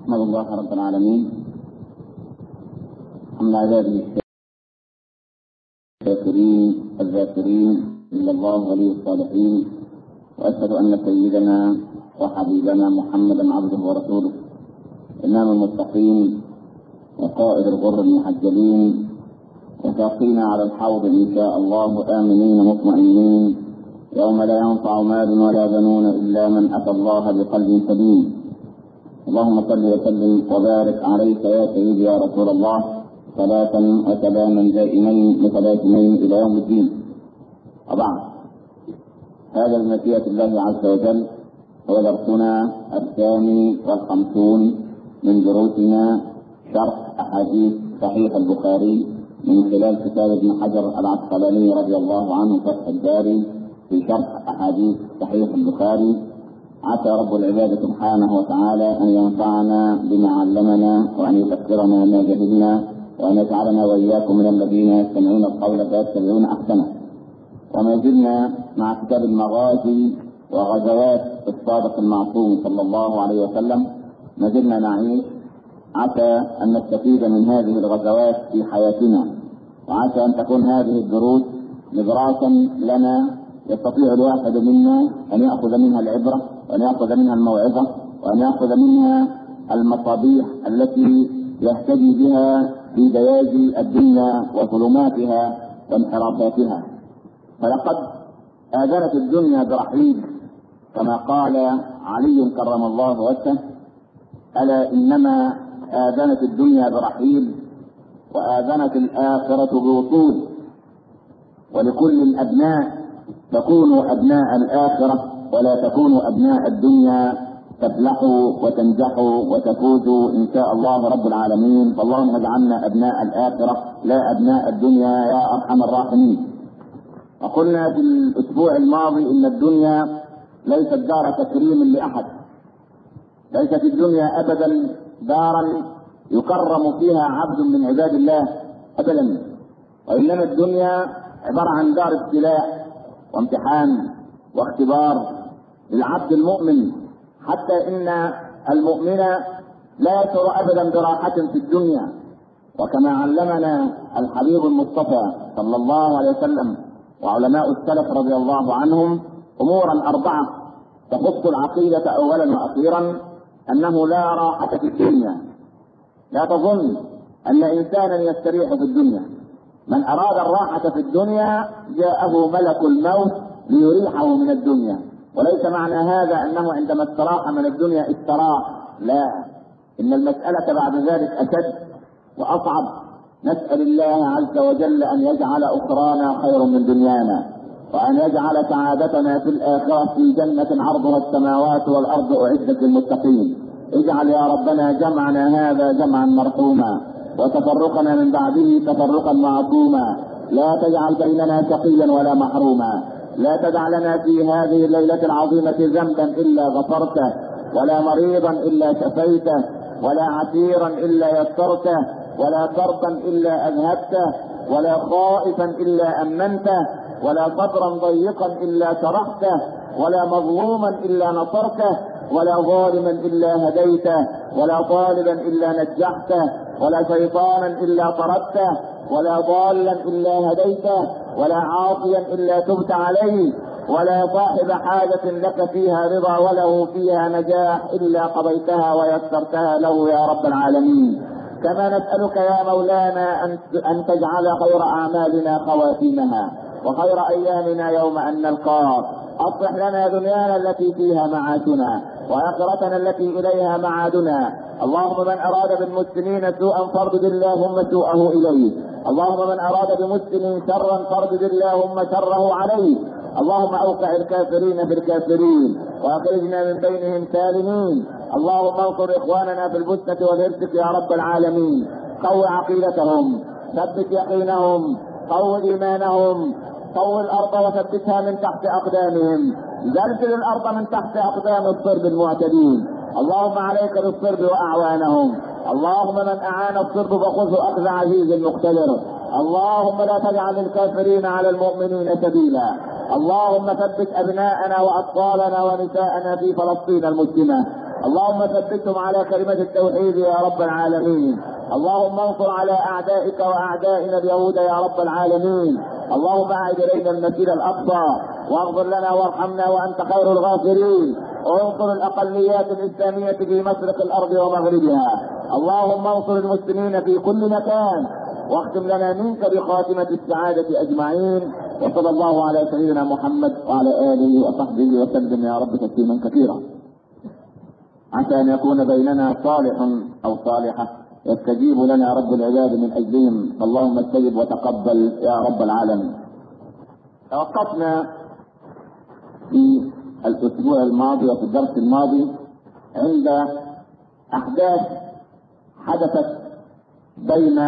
أحمد الله رب العالمين حمد عباده الشاكرين الذاكرين إلا الله ولي الصالحين وأشهد أن سيدنا وحبيبنا محمدا عبده ورسوله إمام المتقين وقائد الغر المحجلين وساقينا على الحوض إن شاء الله آمنين مطمئنين يوم لا ينفع مال ولا بنون إلا من أتى الله بقلب سليم اللهم صل وسلم وبارك عليك يا سيدي يا رسول الله صلاة وسلاما دائمين متلازمين إلى يوم الدين وبعد هذا بمشيئة الله عز وجل هو درسنا الثاني والخمسون من دروسنا شرح أحاديث صحيح البخاري من خلال كتاب ابن حجر العسقلاني رضي الله عنه فتح الباري في شرح أحاديث صحيح البخاري عسى رب العباد سبحانه وتعالى أن ينفعنا بما علمنا وأن يذكرنا ما جهلنا وأن يجعلنا وإياكم من الذين يستمعون القول فيتبعون أحسنه وما زلنا مع كتاب المغازي وغزوات الصادق المعصوم صلى الله عليه وسلم ما زلنا نعيش عسى أن نستفيد من هذه الغزوات في حياتنا وعسى أن تكون هذه الدروس نبراسا لنا يستطيع الواحد منا أن يأخذ منها العبرة وأن يأخذ منها الموعظة وأن يأخذ منها المصابيح التي يهتدي بها في دياجي الدنيا وظلماتها وانحرافاتها فلقد آذنت الدنيا برحيل كما قال علي كرم الله وجهه ألا إنما آذنت الدنيا برحيل وآذنت الآخرة بوصول ولكل الأبناء تكونوا أبناء الآخرة ولا تكونوا أبناء الدنيا تفلحوا وتنجحوا وتفوزوا إن شاء الله رب العالمين فاللهم اجعلنا أبناء الآخرة لا أبناء الدنيا يا أرحم الراحمين وقلنا في الأسبوع الماضي إن الدنيا ليست دار تكريم لأحد ليست الدنيا أبدا دارا يكرم فيها عبد من عباد الله أبدا وإنما الدنيا عبارة عن دار ابتلاء وامتحان واختبار للعبد المؤمن حتى ان المؤمن لا يشعر ابدا براحة في الدنيا وكما علمنا الحبيب المصطفى صلى الله عليه وسلم وعلماء السلف رضي الله عنهم امورا اربعه تخص العقيده اولا واخيرا انه لا راحه في الدنيا لا تظن ان انسانا يستريح في الدنيا من اراد الراحه في الدنيا جاءه ملك الموت ليريحه من الدنيا وليس معنى هذا انه عندما استراح من الدنيا استراح لا ان المساله بعد ذلك اشد واصعب نسال الله عز وجل ان يجعل اخرانا خير من دنيانا وان يجعل سعادتنا في الاخره في جنه عرضها السماوات والارض اعدت للمتقين اجعل يا ربنا جمعنا هذا جمعا مرحوما وتفرقنا من بعده تفرقا معصوما لا تجعل بيننا شقيا ولا محروما لا تدع لنا في هذه الليلة العظيمة ذنبا إلا غفرته ولا مريضا إلا شفيته ولا عسيرا إلا يسرته ولا كربا إلا أذهبته ولا خائفا إلا أمنته ولا صدرا ضيقا إلا شرحته ولا مظلوما إلا نصرته ولا ظالما إلا هديته ولا طالبا إلا نجحته ولا شيطانا إلا طردته ولا ضالا إلا هديته ولا عاصيا إلا تبت عليه ولا صاحب حاجة لك فيها رضا وله فيها نجاح إلا قضيتها ويسرتها له يا رب العالمين كما نسألك يا مولانا أن أن تجعل خير أعمالنا خواتيمها وخير أيامنا يوم أن نلقاك أصلح لنا دنيانا التي فيها معاشنا وآخرتنا التي إليها معادنا اللهم من أراد بالمسلمين سوءا فاردد اللهم سوءه إليه اللهم من أراد بمسلم شرا فاردد اللهم شره عليه اللهم أوقع الكافرين في الكافرين وأخرجنا من بينهم سالمين اللهم انصر إخواننا في البسنة والهرسك يا رب العالمين قو عقيدتهم ثبت يقينهم قو إيمانهم قو الأرض وثبتها من تحت أقدامهم زلزل الأرض من تحت أقدام الصرب المعتدين اللهم عليك بالصرب وأعوانهم اللهم من أعان الصرب فخذه أخذ عزيز مقتدر اللهم لا تجعل الكافرين على المؤمنين سبيلا اللهم ثبت أبناءنا وأطفالنا ونساءنا في فلسطين المسلمة اللهم ثبتهم على كلمة التوحيد يا رب العالمين اللهم انصر على اعدائك واعدائنا اليهود يا رب العالمين اللهم اعد الينا المسجد الاقصى واغفر لنا وارحمنا وانت خير الغافرين وانصر الاقليات الاسلاميه في مشرق الارض ومغربها اللهم انصر المسلمين في كل مكان واختم لنا منك بخاتمة السعادة أجمعين وصلى الله على سيدنا محمد وعلى آله وصحبه وسلم يا رب تسليما كثيرا عسى أن يكون بيننا صالح أو صالحة يستجيب لنا رب العباد من أجلهم اللهم استجب وتقبل يا رب العالمين توقفنا في الأسبوع الماضي وفي الدرس الماضي عند أحداث حدثت بين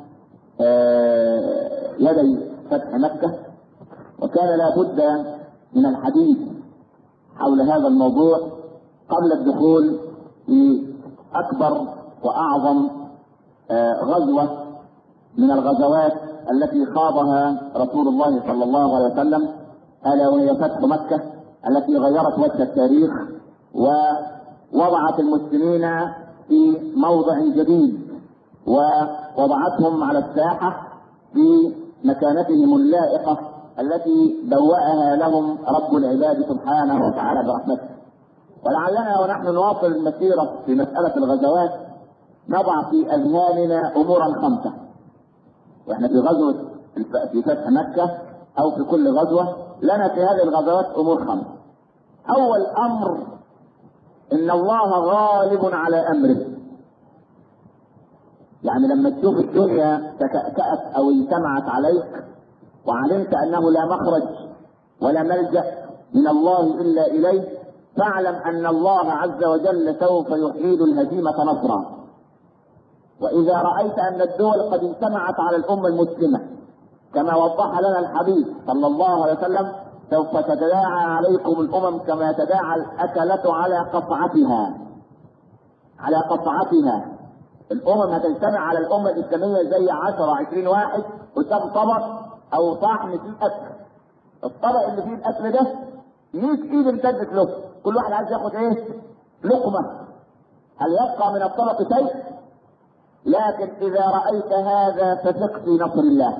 يدي فتح مكة وكان لا بد من الحديث حول هذا الموضوع قبل الدخول في أكبر وأعظم غزوة من الغزوات التي خاضها رسول الله صلى الله عليه وسلم ألا وهي فتح مكة التي غيرت وجه التاريخ ووضعت المسلمين في موضع جديد ووضعتهم على الساحة في مكانتهم اللائقة التي بوأها لهم رب العباد سبحانه وتعالى برحمته ولعلنا ونحن نواصل المسيرة في مسألة الغزوات نضع في أذهاننا أمورا خمسة واحنا في غزوة في فتح مكة أو في كل غزوة لنا في هذه الغزوات أمور خمسة أول أمر إن الله غالب على أمره يعني لما تشوف الدنيا تكأكأت او اجتمعت عليك وعلمت انه لا مخرج ولا ملجأ من الله الا اليه فاعلم ان الله عز وجل سوف يحيل الهزيمة نصرا واذا رأيت ان الدول قد اجتمعت على الامة المسلمة كما وضح لنا الحبيب صلى الله عليه وسلم سوف تتداعى عليكم الامم كما يتداعى الاكلة على قطعتها على قطعتها الامم هتجتمع على الامه الاسلاميه زي 10 20 واحد قدام طبق او طعم فيه اكل الطبق اللي فيه الاكل ده 100 ايد امتدت له كل واحد عايز ياخد ايه لقمه هل يبقى من الطبق شيء لكن اذا رايت هذا فثق في نصر الله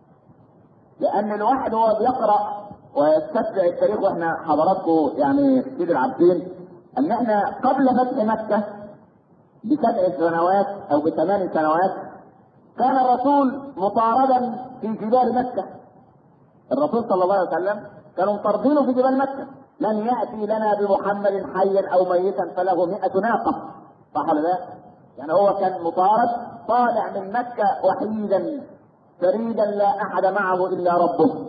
لان الواحد هو بيقرا ويستتبع التاريخ واحنا حضراتكم يعني كتير عارفين ان احنا قبل فتح مكه بسبع سنوات او بثمان سنوات كان الرسول مطاردا في جبال مكة الرسول صلى الله عليه وسلم كانوا مطاردينه في جبال مكة لن يأتي لنا بمحمد حيا أو ميتا فله مئة ناقة صح ولا لا؟ يعني هو كان مطارد طالع من مكة وحيدا فريدا لا أحد معه إلا ربه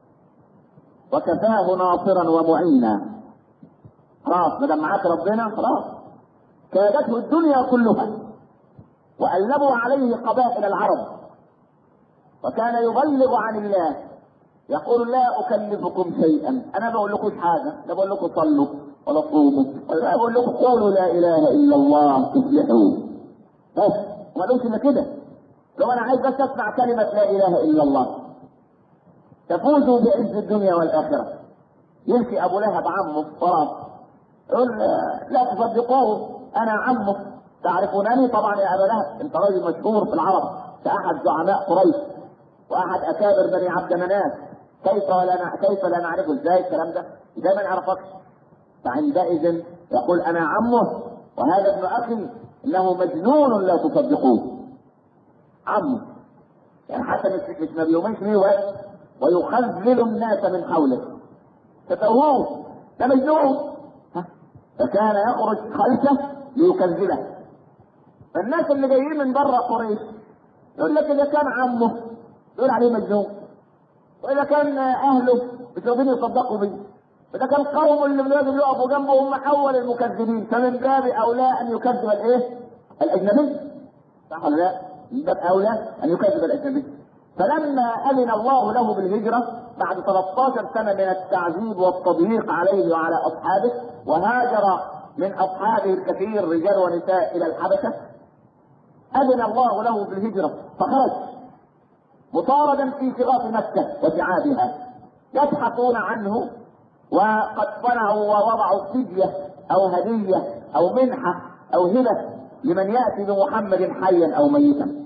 وكفاه ناصرا ومعينا خلاص ما دام معاك ربنا خلاص كادته الدنيا كلها وألبوا عليه قبائل العرب وكان يبلغ عن الله يقول لا أكلفكم شيئا أنا بقول لكم حاجة لا بقول لكم صلوا ولا صوموا ولا بقول لكم قولوا لا إله إلا الله تفلحوا بس ما قالوش إلا كده لو أنا عايز بس أسمع كلمة لا إله إلا الله تفوزوا بعز الدنيا والآخرة يمشي أبو لهب عمه خلاص يقول لا تصدقوه انا عمه تعرفونني طبعا يا ابا لهب انت راجل مشهور في العرب كاحد زعماء قريش واحد اكابر بني عبد مناف كيف ولا كيف لا نعرفه ازاي الكلام ده؟ ازاي ما نعرفكش؟ فعندئذ يقول انا عمه وهذا ابن اخي انه مجنون لا تصدقوه عمه يعني حتى مش مش ما بيؤمنش بيه ويخذل الناس من حوله تتوهوه ده مجنون فكان يخرج خلفه ليكذبه فالناس اللي جايين من بره قريش يقول لك اذا كان عمه يقول عليه مجنون واذا كان اهله مش راضيين يصدقوا بيه فده كان قوم اللي لازم يقفوا جنبه هم اول المكذبين فمن باب اولى ان يكذب الايه؟ الاجنبي صح ولا لا؟ من باب اولى ان يكذب الاجنبي فلما اذن الله له بالهجره بعد 13 سنه من التعذيب والتضييق عليه وعلى اصحابه وهاجر من اصحابه الكثير رجال ونساء الى الحبشه اذن الله له بالهجره فخرج مطاردا في شغاف مكه وشعابها يبحثون عنه وقد صنعوا ووضعوا فديه او هديه او منحه او هبه لمن ياتي بمحمد حيا او ميتا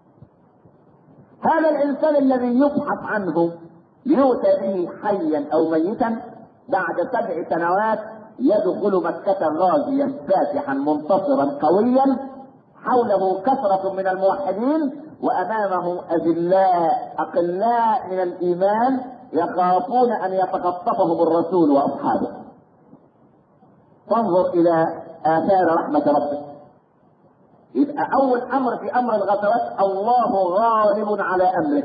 هذا الانسان الذي يبحث عنه ليؤتى به حيا او ميتا بعد سبع سنوات يدخل مكة غازيا فاتحا منتصرا قويا حوله كثرة من الموحدين وأمامه أذلاء أقلاء من الإيمان يخافون أن يتخطفهم الرسول وأصحابه فانظر إلى آثار رحمة ربك يبقى أول أمر في أمر الغزوات الله غالب على أمره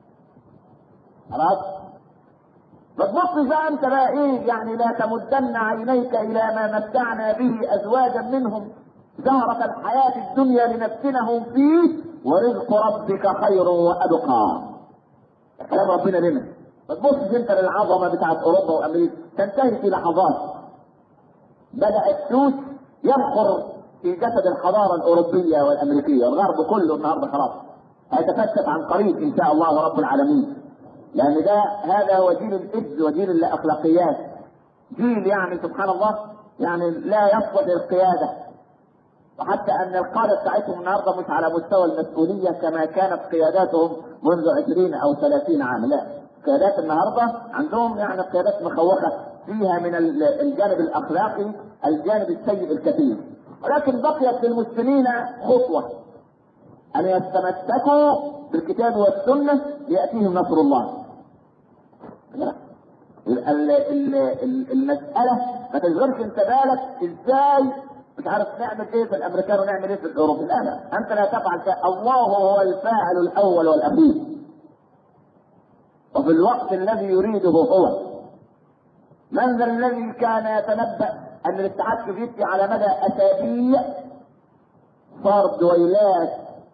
خلاص ما تبص بقى انت بقى ايه يعني لا تمدن عينيك الى ما متعنا به ازواجا منهم زهرة الحياة الدنيا لنفتنهم فيه ورزق ربك خير وابقى كلام ربنا لنا ما تبصش انت للعظمة بتاعت اوروبا وامريكا تنتهي في لحظات بدأ السوس يبخر في جسد الحضارة الأوروبية والأمريكية الغرب كله النهاردة خلاص هيتفتت عن قريب إن شاء الله رب العالمين لان ده هذا هو جيل الإبز وجيل الاخلاقيات جيل يعني سبحان الله يعني لا يصلح للقياده وحتى ان القاده بتاعتهم النهارده مش على مستوى المسؤوليه كما كانت قياداتهم منذ 20 او 30 عام لا قيادات النهارده عندهم يعني قيادات مخوفه فيها من الجانب الاخلاقي الجانب السيء الكثير ولكن بقيت للمسلمين خطوه ان يتمسكوا بالكتاب والسنه لياتيهم نصر الله لا المسألة ما تشغلش انت بالك ازاي مش عارف نعمل ايه في الامريكان ونعمل ايه في الاوروبي لا لا انت لا تفعل شيء الله هو الفاعل الاول والاخير وفي الوقت الذي يريده هو من ذا الذي كان يتنبأ ان الاتحاد السوفيتي على مدى اسابيع صار دويلات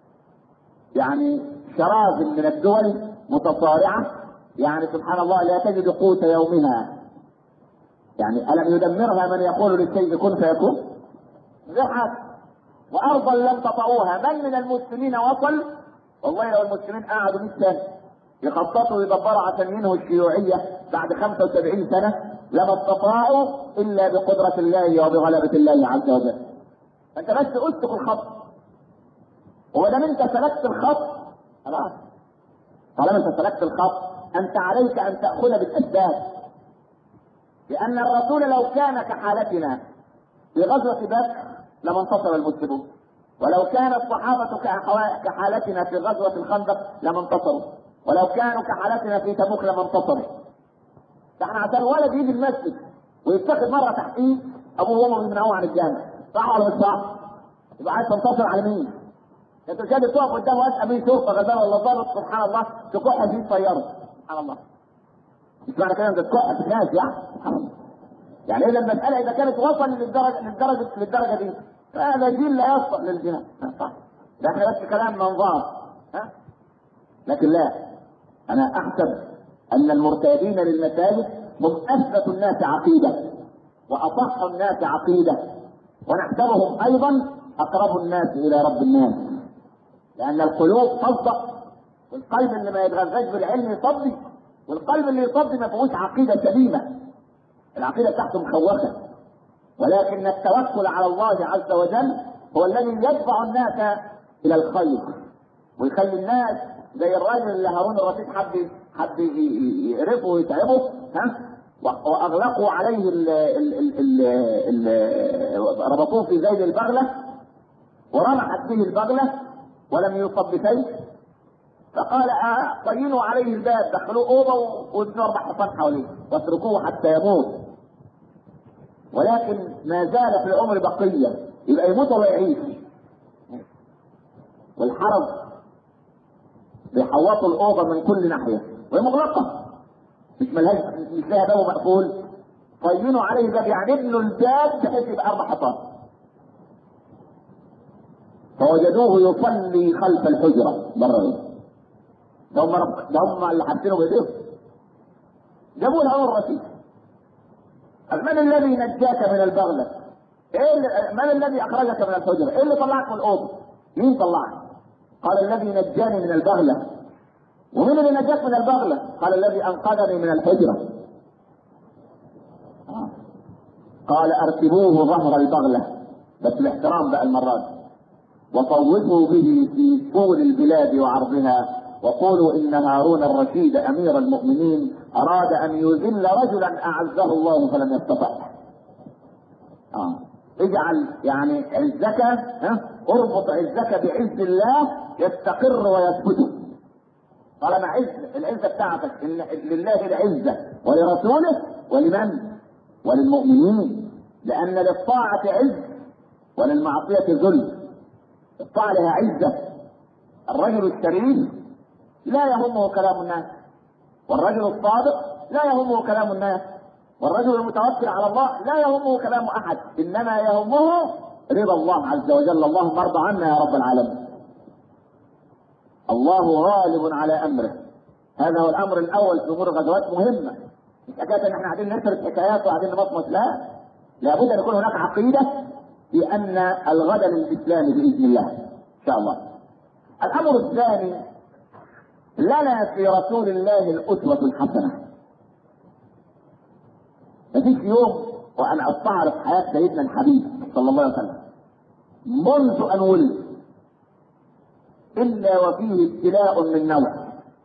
يعني شراذم من الدول متصارعه يعني سبحان الله لا تجد قوت يومها يعني ألم يدمرها من يقول للشيء كن فيكون غير حاجة وأرضا لم تطئوها من من المسلمين وصل والله لو المسلمين قعدوا 100 سنة يخططوا ويدبروا عشان ينهوا الشيوعية بعد 75 سنة لما استطاعوا إلا بقدرة الله وبغلبة الله عز وجل أنت بس أسلك الخط وما دام أنت سلكت الخط خلاص طالما أنت سلكت الخط أنت عليك أن تأخذ بالأسباب لأن الرسول لو كان كحالتنا في غزوة بدر لما انتصر المسلمون ولو كان الصحابة كحالتنا في غزوة الخندق لما انتصروا ولو كانوا كحالتنا في تبوك لما انتصروا فاحنا عشان ولد يجي المسجد ويتخذ مرة تحقيق أبوه وأمه من عن الجامع صح ولا مش صح؟ يبقى عايز تنتصر على مين؟ انت مش قادر تقف قدام وقت امين شرطه غزال ولا ضابط سبحان الله تكح فيه طياره سبحان الله مش معنى كده انت تكح في الناس يعني سبحان الله يعني اذا المساله اذا كانت وصل للدرجه للدرجه للدرجه دي فهذا جيل لا يصلح للجهاد صح ده احنا بس كلام منظار ها لكن لا انا احسب ان المرتادين للمساجد هم اثبت الناس عقيده واصح الناس عقيده ونحسبهم ايضا اقرب الناس الى رب الناس لان القلوب تصدق والقلب اللي ما يتغذاش بالعلم يصدي والقلب اللي يصدي ما فيهوش عقيده سليمه العقيده بتاعته مخوفه ولكن التوكل على الله عز وجل هو الذي يدفع الناس الى الخير ويخلي الناس زي الراجل اللي هارون الرشيد حب حب يقرفه ويتعبه ها واغلقوا عليه ال ال ال ال ال ربطوه في زيد البغله ورمحت به البغله ولم يصب بشيء فقال آه طينوا عليه الباب دخلوه اوضه وابنوا اربع حصان حواليه واتركوه حتى يموت ولكن ما زال في العمر بقيه يبقى يموت ولا يعيش والحرس بيحوطوا الاوضه من كل ناحيه وهي مغلقه مش ملهاش مش لها باب مقفول طينوا عليه الباب يعني ابنوا الباب بحيث يبقى اربع حصان فوجدوه يصلي خلف الحجره بره ده هم ده هم اللي حاطينه بايديهم جابوا له الرصيد من الذي نجاك من البغلة؟ ايه اللي من الذي اخرجك من الحجرة؟ ايه اللي طلعك من الاوضه؟ مين طلعك؟ قال الذي نجاني من البغلة ومين اللي نجاك من البغلة؟ قال الذي انقذني من الحجرة قال اركبوه ظهر البغلة بس باحترام بقى المرة دي وطوفوا به في طول البلاد وعرضها وقولوا ان هارون الرشيد امير المؤمنين اراد ان يذل رجلا اعزه الله فلم يستطع. آه. اجعل يعني عزك ها اربط عزك بعز الله يستقر ويثبت. طالما عز العزه بتاعتك إن لله العزه ولرسوله ولمن؟ وللمؤمنين لان للطاعه عز وللمعصيه ذل. الطاعه لها عزه. الرجل الشريف لا يهمه كلام الناس والرجل الصادق لا يهمه كلام الناس والرجل المتوكل على الله لا يهمه كلام احد انما يهمه رضا الله عز وجل اللهم ارضى عنا يا رب العالمين الله غالب على امره هذا هو الامر الاول في امور الغزوات مهمه مش حكايه ان احنا قاعدين نسرد حكايات وقاعدين نمطمط لا لابد ان يكون هناك عقيده بان الغد للاسلام باذن الله ان شاء الله الامر الثاني لنا في رسول الله الأسوة الحسنة. مفيش يوم وأنا أستعرض حياة سيدنا الحبيب صلى الله عليه وسلم منذ أن ولد إلا وفيه ابتلاء من نوع.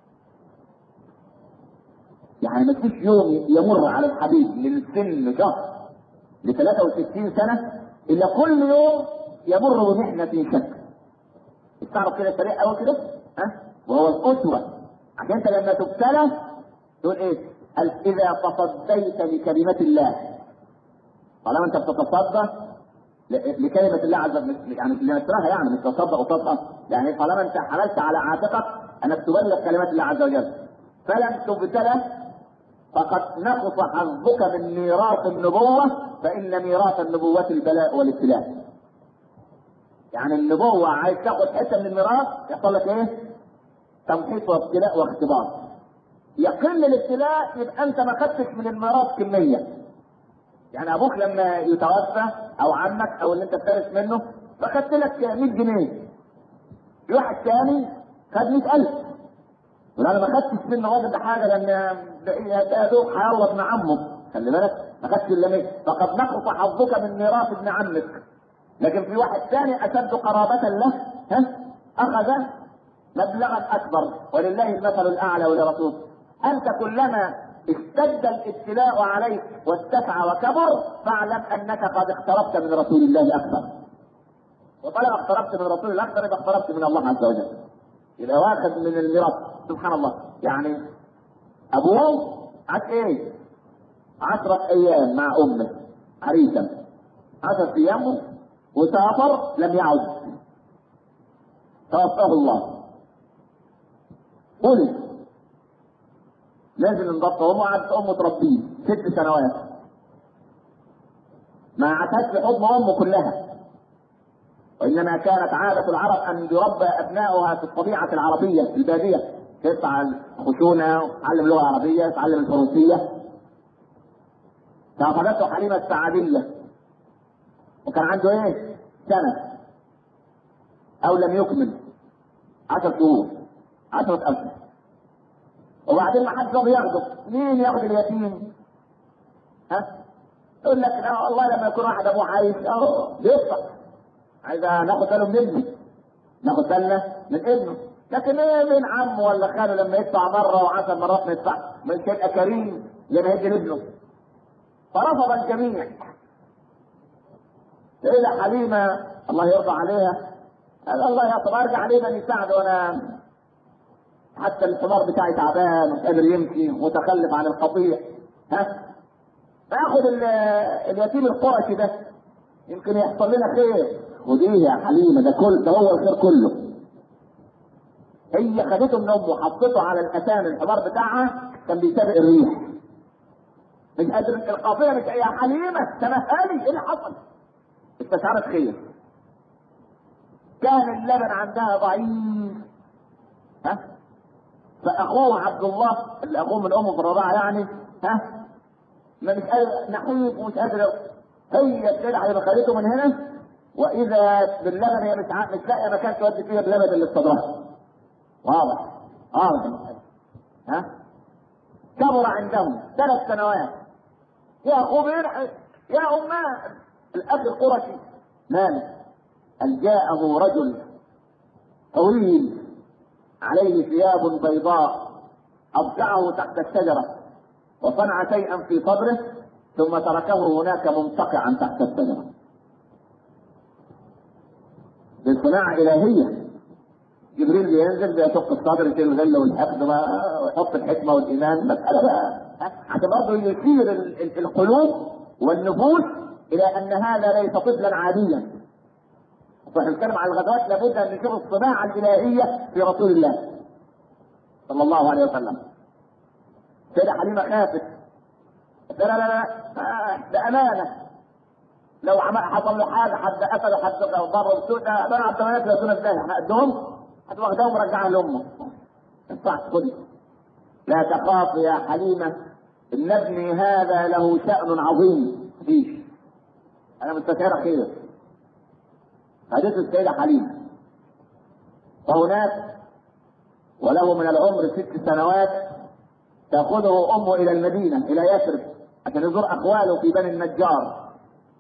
يعني مفيش يوم يمر على الحبيب من سن شهر ل 63 سنة إلا كل يوم يمر بمحنة شك. استعرض كده سريع أوي كده ها؟ وهو الأسوة عشان انت لما تبتلى تقول ايه؟ قال إذا تصديت لكلمة الله طالما انت بتتصدى لكلمة الله عز وجل يعني لنشرها يعني مش تصدق وتصدق يعني طالما انت حملت على عاتقك انك تبلغ كلمات الله عز وجل فلم تبتلى فقد نقص حظك من ميراث النبوة فإن ميراث النبوة البلاء والابتلاء. يعني النبوة عايز تاخد حتة من الميراث يحصل لك ايه؟ تمحيص وابتلاء واختبار يقل الابتلاء يبقى انت ما خدتش من الميراث كميه يعني ابوك لما يتوفى او عمك او اللي انت بترث منه فخدت لك 100 جنيه في واحد ثاني خد 100000 وانا ما خدتش منه واجب حاجه لان ده دوب هيلا ابن عمه خلي بالك ما خدتش الا 100 فقد نقص حظك من ميراث ابن عمك لكن في واحد ثاني اشد قرابه له ها اخذ مبلغا اكبر ولله المثل الاعلى ولرسوله انت كلما اشتد الابتلاء عليك واتسع وكبر فاعلم انك قد اقتربت من رسول الله اكثر وطالما اقتربت من رسول الله اكثر يبقى اقتربت من الله عز وجل يبقى واخد من الميراث سبحان الله يعني ابوه عاش ايه؟ عشرة ايام مع امه عريسا عشرة ايام وسافر لم يعد توفاه الله ولد نازل من بطن امه قعدت امه تربيه ست سنوات ما عاشتش في حضن امه كلها وانما كانت عاده العرب ان يربى ابنائها في الطبيعه العربيه في الباديه تدفع الخشونه تعلم لغه عربيه تعلم الفروسيه فاخذته حليمه السعديه وكان عنده ايه؟ سنه او لم يكمل عشر شهور عشرة أشهر وبعدين ما حدش راضي ياخده مين ياخد اليتيم؟ ها؟ يقول لك لا والله لما يكون واحد ابوه عايش اهو بيدفع عايز ناخد باله من ابني ناخد بالنا من ابنه لكن ايه من عمه ولا خاله لما يدفع مره وعشر مرات ما يدفع مش هيبقى كريم زي ما يدي لابنه فرفض الجميع إلى حليمة الله يرضى عليها قال الله يا طب ارجع ليه بني سعد وانا حتى الحمار بتاعي تعبان مش قادر يمشي متخلف عن القطيع ها فاخد اليتيم القرشي ده يمكن يحصل لنا خير خديه يا حليمه ده كل ده هو الخير كله هي خدته من امه حطته على الاتان الحمار بتاعها كان بيسابق الريح مش قادر القافيه مش يا حليمه تمهلي ايه اللي حصل؟ استشعرت خير كان اللبن عندها ضعيف ها فاخوه عبد الله اللي اخوه من امه في الرضاعه يعني ها ما مش قادر نحيف ومش قادر هي تلعب على خليته من هنا واذا باللبن هي مش مش لاقيه مكان تودي فيها اللبن اللي في صدرها واضح واضح ها كبر عندهم ثلاث سنوات يا اخوه بينحي يا اماه الاخ القرشي مالك هل جاءه رجل طويل عليه ثياب بيضاء أضجعه تحت الشجرة وصنع شيئا في صدره ثم تركه هناك منتقعا تحت الشجرة بالصناعة إلهية جبريل بينزل بيشق الصدر يشيل الغل والحقد ويحط الحكمة والإيمان مسألة بقى عشان برضه يثير القلوب والنفوس إلى أن هذا ليس طفلا عاديا فاحنا بنتكلم عن الغزوات لابد ان نشوف الصناعه الالهيه في رسول الله صلى الله عليه وسلم سيدة حليمة خافت لا لا لا آه ده أمانة لو عمل حصل له حاجة حد قتل حد ضرب السوق ده أنا عبد المناف يا سنة ازاي احنا قدهم هتواخدهم ورجعها لأمه ما ينفعش خدي لا تخاف يا حليمة إن ابني هذا له شأن عظيم فيش أنا مستشعرة خير حديث السيدة حليمة وهناك وله من العمر ست سنوات تأخذه أمه إلى المدينة إلى يثرب عشان يزور أخواله في بني النجار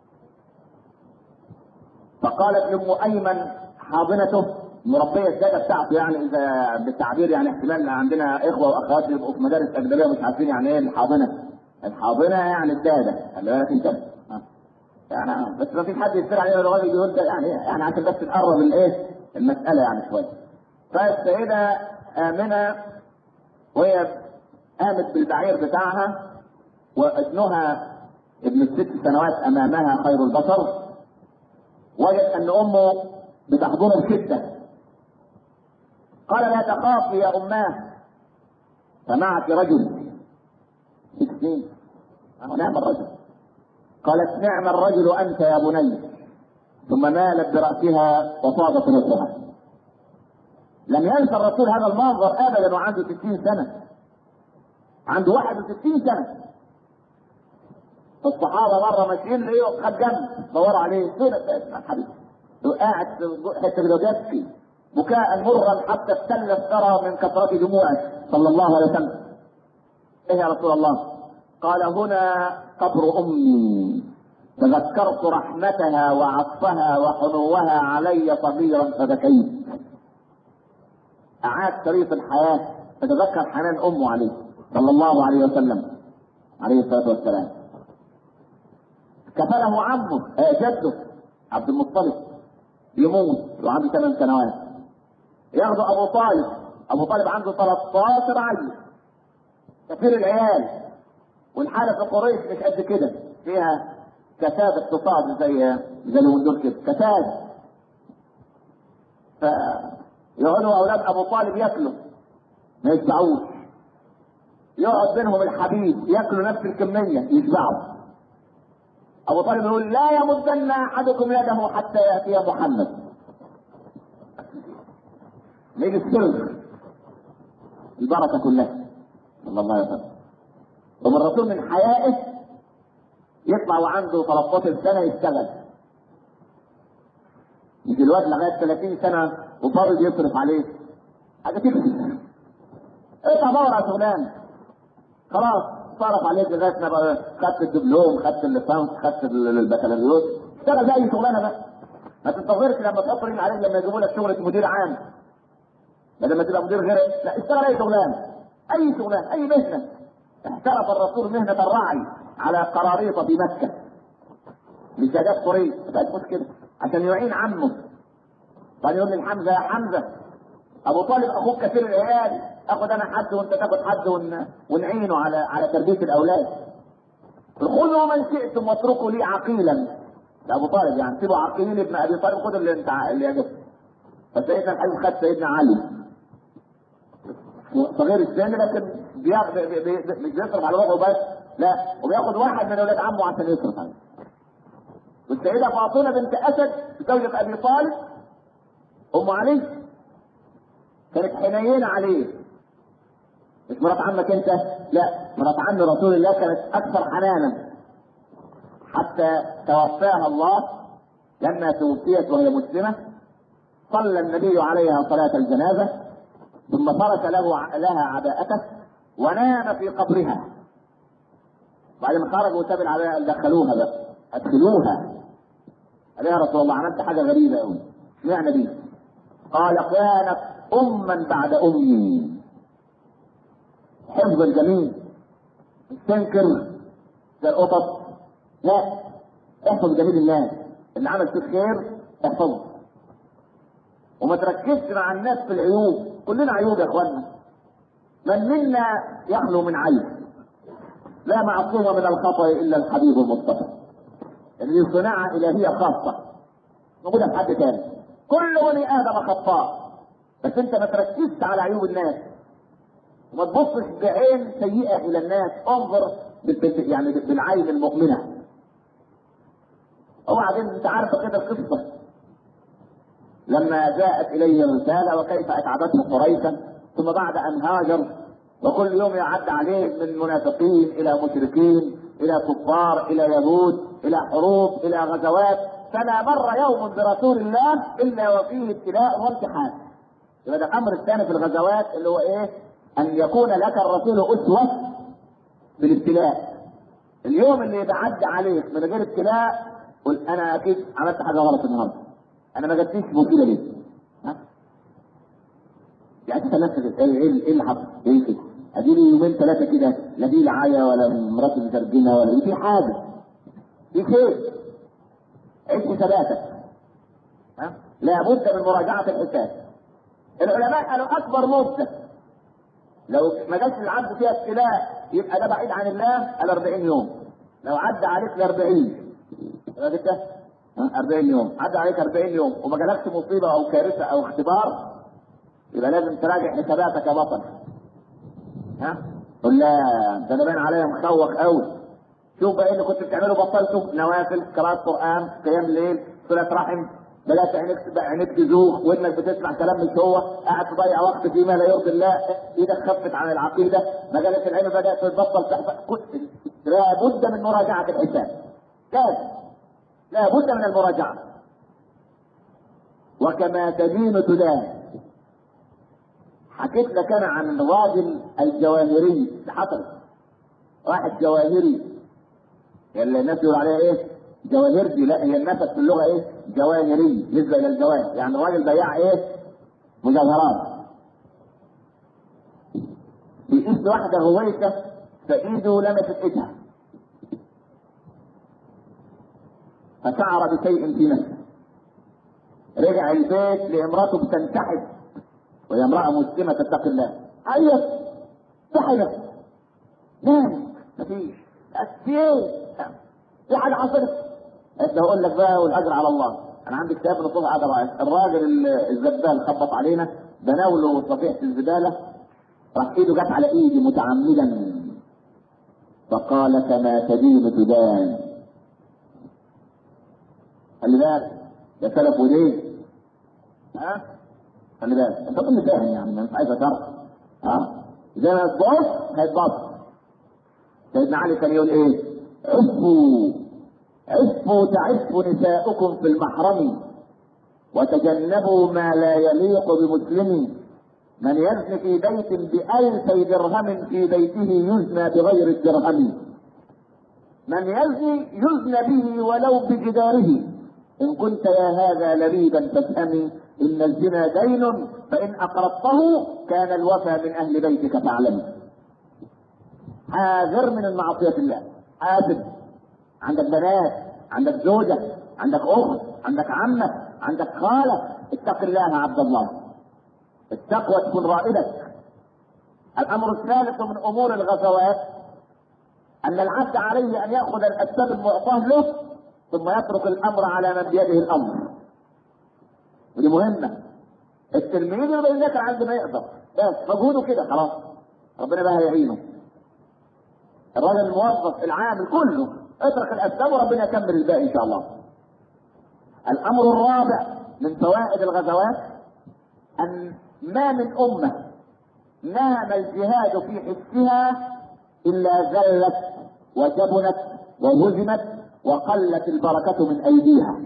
فقالت لأم أيمن حاضنته مربية الدادة بتاعته يعني إذا بالتعبير يعني احتمال عندنا إخوة وأخوات يبقوا في مدارس أجنبية مش عارفين يعني إيه الحاضنة الحاضنة يعني الدادة خلي بالك أنت يعني بس ما فيش حد يفترى علينا الراجل يقول ده يعني يعني عشان بس نقرب الايه المسألة يعني شوية فالسيدة آمنة وهي قامت بالبعير بتاعها وابنها ابن الست سنوات امامها خير البشر وجد ان امه بتحضنه بشده قال لا تخافي يا اماه فمعك رجل ست سنين نعم الرجل قالت نعم الرجل انت يا بني ثم مالت براسها وصادت نصرها لم ينسى الرسول هذا المنظر ابدا وعنده 60 سنه عنده 61 سنه الصحابه مره ماشيين لقيوا خد جنب دوروا عليه فين الحبيب قاعد حته كده يبكي بكاء مرا حتى ابتل الثرى من كثره دموعه صلى الله عليه وسلم ايه يا رسول الله قال هنا قبر امي تذكرت رحمتها وعطفها وحنوها علي صغيرا فبكيت أعاد شريط الحياة تتذكر حنان أمه عليه صلى الله عليه وسلم عليه الصلاة والسلام كفله عمه آه جده عبد المطلب يموت وعنده ثمان سنوات ياخده أبو طالب أبو طالب عنده 13 عيل كثير العيال والحالة في قريش مش قد كده فيها كساد اقتصاد زي زي اليومين دول كده كساد ف يقعدوا اولاد ابو طالب ياكلوا ما يشبعوش يقعد بينهم الحبيب ياكلوا نفس الكميه يشبعوا ابو طالب يقول لا يمدن احدكم يده حتى ياتي محمد يجي السر البركه كلها صلى الله عليه وسلم ثم الرسول من حيائه يطلع وعنده 13 سنه يشتغل يجي الواد لغايه 30 سنه وفرض يصرف عليه حاجه تكفي اطلع دور على شغلانه خلاص صرف عليك لغايه ما بقى خدت الدبلوم خدت الليسانس خدت البكالوريوس اشتغل في اي شغلانه بقى ما تنتظرش لما تحط رجل عليك لما يجيبوا لك شغله مدير عام بدل ما تبقى مدير غير لا اشتغل اي شغلانه اي شغلانه اي مهنه احترف الرسول مهنه الرعي على قراريط في مكه لسادات قريش ما مشكله عشان يعين عمه قال يقول لحمزه يا حمزه ابو طالب اخوك كثير العيال اخذ انا حد وانت تاخذ حد ون... ونعينه على على تربيه الاولاد خذوا من شئتم واتركوا لي عقيلا ده ابو طالب يعني سيبوا عقيل ابن ابي طالب خذ اللي انت اللي يعجبك فسيدنا الحبيب خد سيدنا علي صغير السن لكن بياخد بي... بي... بي... مش بيصرف على روحه بس لا وبياخد واحد من اولاد عمه عشان يصرف عليه والسيدة فاطمة بنت أسد زوجة أبي طالب أم علي كانت حنينة عليه مش مرات عمك أنت لا مرات عم رسول الله كانت أكثر حنانا حتى توفاها الله لما توفيت وهي مسلمة صلى النبي عليها صلاة الجنازة ثم فرش له لها عباءته ونام في قبرها بعد ما خرجوا وساب العباءة دخلوها بقى ادخلوها قال يا رسول الله عملت حاجه غريبه قوي اشمعنى دي؟ قال كانت اما بعد امي حفظ الجميل تنكر زي القطط لا احفظ جميل الناس اللي عمل فيك خير احفظه وما تركزش مع الناس في العيوب كلنا عيوب يا اخوانا من منا يخلو من عيب لا معصوم من الخطا الا الحبيب المصطفى اللي صناعه الهيه خاصه موجوده في حد تاني كل بني ادم خطاء بس انت ما تركزش على عيوب الناس وما تبصش بعين سيئه الى الناس انظر بال- يعني بالعين المؤمنه وبعدين انت عارف كده القصه لما جاءت اليه الرساله وكيف اتعبته قريشا ثم بعد ان هاجر وكل يوم يعد عليه من منافقين الى مشركين الى كفار الى يهود الى حروب الى غزوات فلا مر يوم برسول الله الا وفيه ابتلاء وامتحان يبقى ده الامر الثاني في الغزوات اللي هو ايه؟ ان يكون لك الرسول اسوه بالابتلاء اليوم اللي يتعدى عليك من غير ابتلاء قل انا اكيد عملت حاجه غلط النهارده انا ما جاتليش مصيبه ليه؟ ها؟ يعني انت نفسك ايه ايه ايه اللي حصل؟ ايه كده؟ اديني يومين ثلاثه كده لا في لعايه ولا مراتي مترجمه ولا في حاجه في خير عيش ثباتك ها؟ لابد من مراجعه الحساب العلماء قالوا اكبر مده لو ما جاش العبد فيها ابتلاء يبقى ده بعيد عن الله ال 40 يوم لو عدى عليك ال 40 يبقى كده ها؟ 40 يوم عدى عليك 40 يوم وما جالكش مصيبه او كارثه او اختبار يبقى لازم تراجع حساباتك يا بطل ها قول لا ده انا باين عليا مخوخ قوي شوف بقى اللي كنت بتعمله بطلته نوافل قراءة قرآن قيام الليل صلة رحم بلاش عينيك بقى عينيك تزوغ وانك بتسمع كلام مش هو قاعد تضيع وقت فيما لا يرضي الله ايدك خفت عن العقيده مجالة العلم بدات تتبطل تحفظ كل- لابد من مراجعه الحساب لازم لابد من المراجعه وكما تدين تدان حكيت لك انا عن الراجل الجواهري اللي حصل واحد جواهري اللي الناس يقول عليها ايه؟ جواهرجي لا هي النفس في اللغه ايه؟ جواهري نسبه الى الجواهر يعني الراجل بياع ايه؟ مجوهرات بإذن واحدة غويته فإيده لمست إيدها فشعر بشيء في نفسه رجع البيت لامراته بتنتحب وهي امرأة مسلمة تتقي الله عيط صحيت نام مفيش في ايه؟ في حاجة حصلت انت هقول لك بقى والاجر على الله انا عندي كتاب نصوص عدم الراجل ال- الزبال خبط علينا بناوله صفيحة الزبالة راح ايده جت على ايدي متعمدا فقال كما تدين تدان خلي بالك ده سلف ودين ها خلي بالك انت كنت فاهم يعني مش عايز اشرح ها زي ما تبص هيتبص سيدنا علي كان يقول ايه عفوا عفوا تعف نساؤكم في المحرم وتجنبوا ما لا يليق بمسلم من يزن في بيت بألفي درهم في بيته يزنى بغير الدرهم من يزني يزنى به ولو بجداره إن كنت يا هذا لبيبا فافهمي إن الزنا دين فإن أقرضته كان الوفى من أهل بيتك فاعلمي حاذر من المعصية الله حاسب عندك بنات عندك زوجة عندك أخت عندك عمة عندك خالة اتق الله يا عبد الله التقوى تكون رائدك الأمر الثالث من أمور الغزوات أن العبد عليه أن يأخذ الأسباب المعطاة له ثم يترك الأمر على من بيده الأمر ودي مهمة التلميذ يبقى يذاكر عند ما يقدر بس مجهوده كده خلاص ربنا بقى هيعينه الراجل الموظف العامل كله اترك الاسباب وربنا يكمل الباقي ان شاء الله. الامر الرابع من فوائد الغزوات ان ما من امه نام الجهاد في حسها الا ذلت وجبنت وهزمت وقلت البركه من ايديها.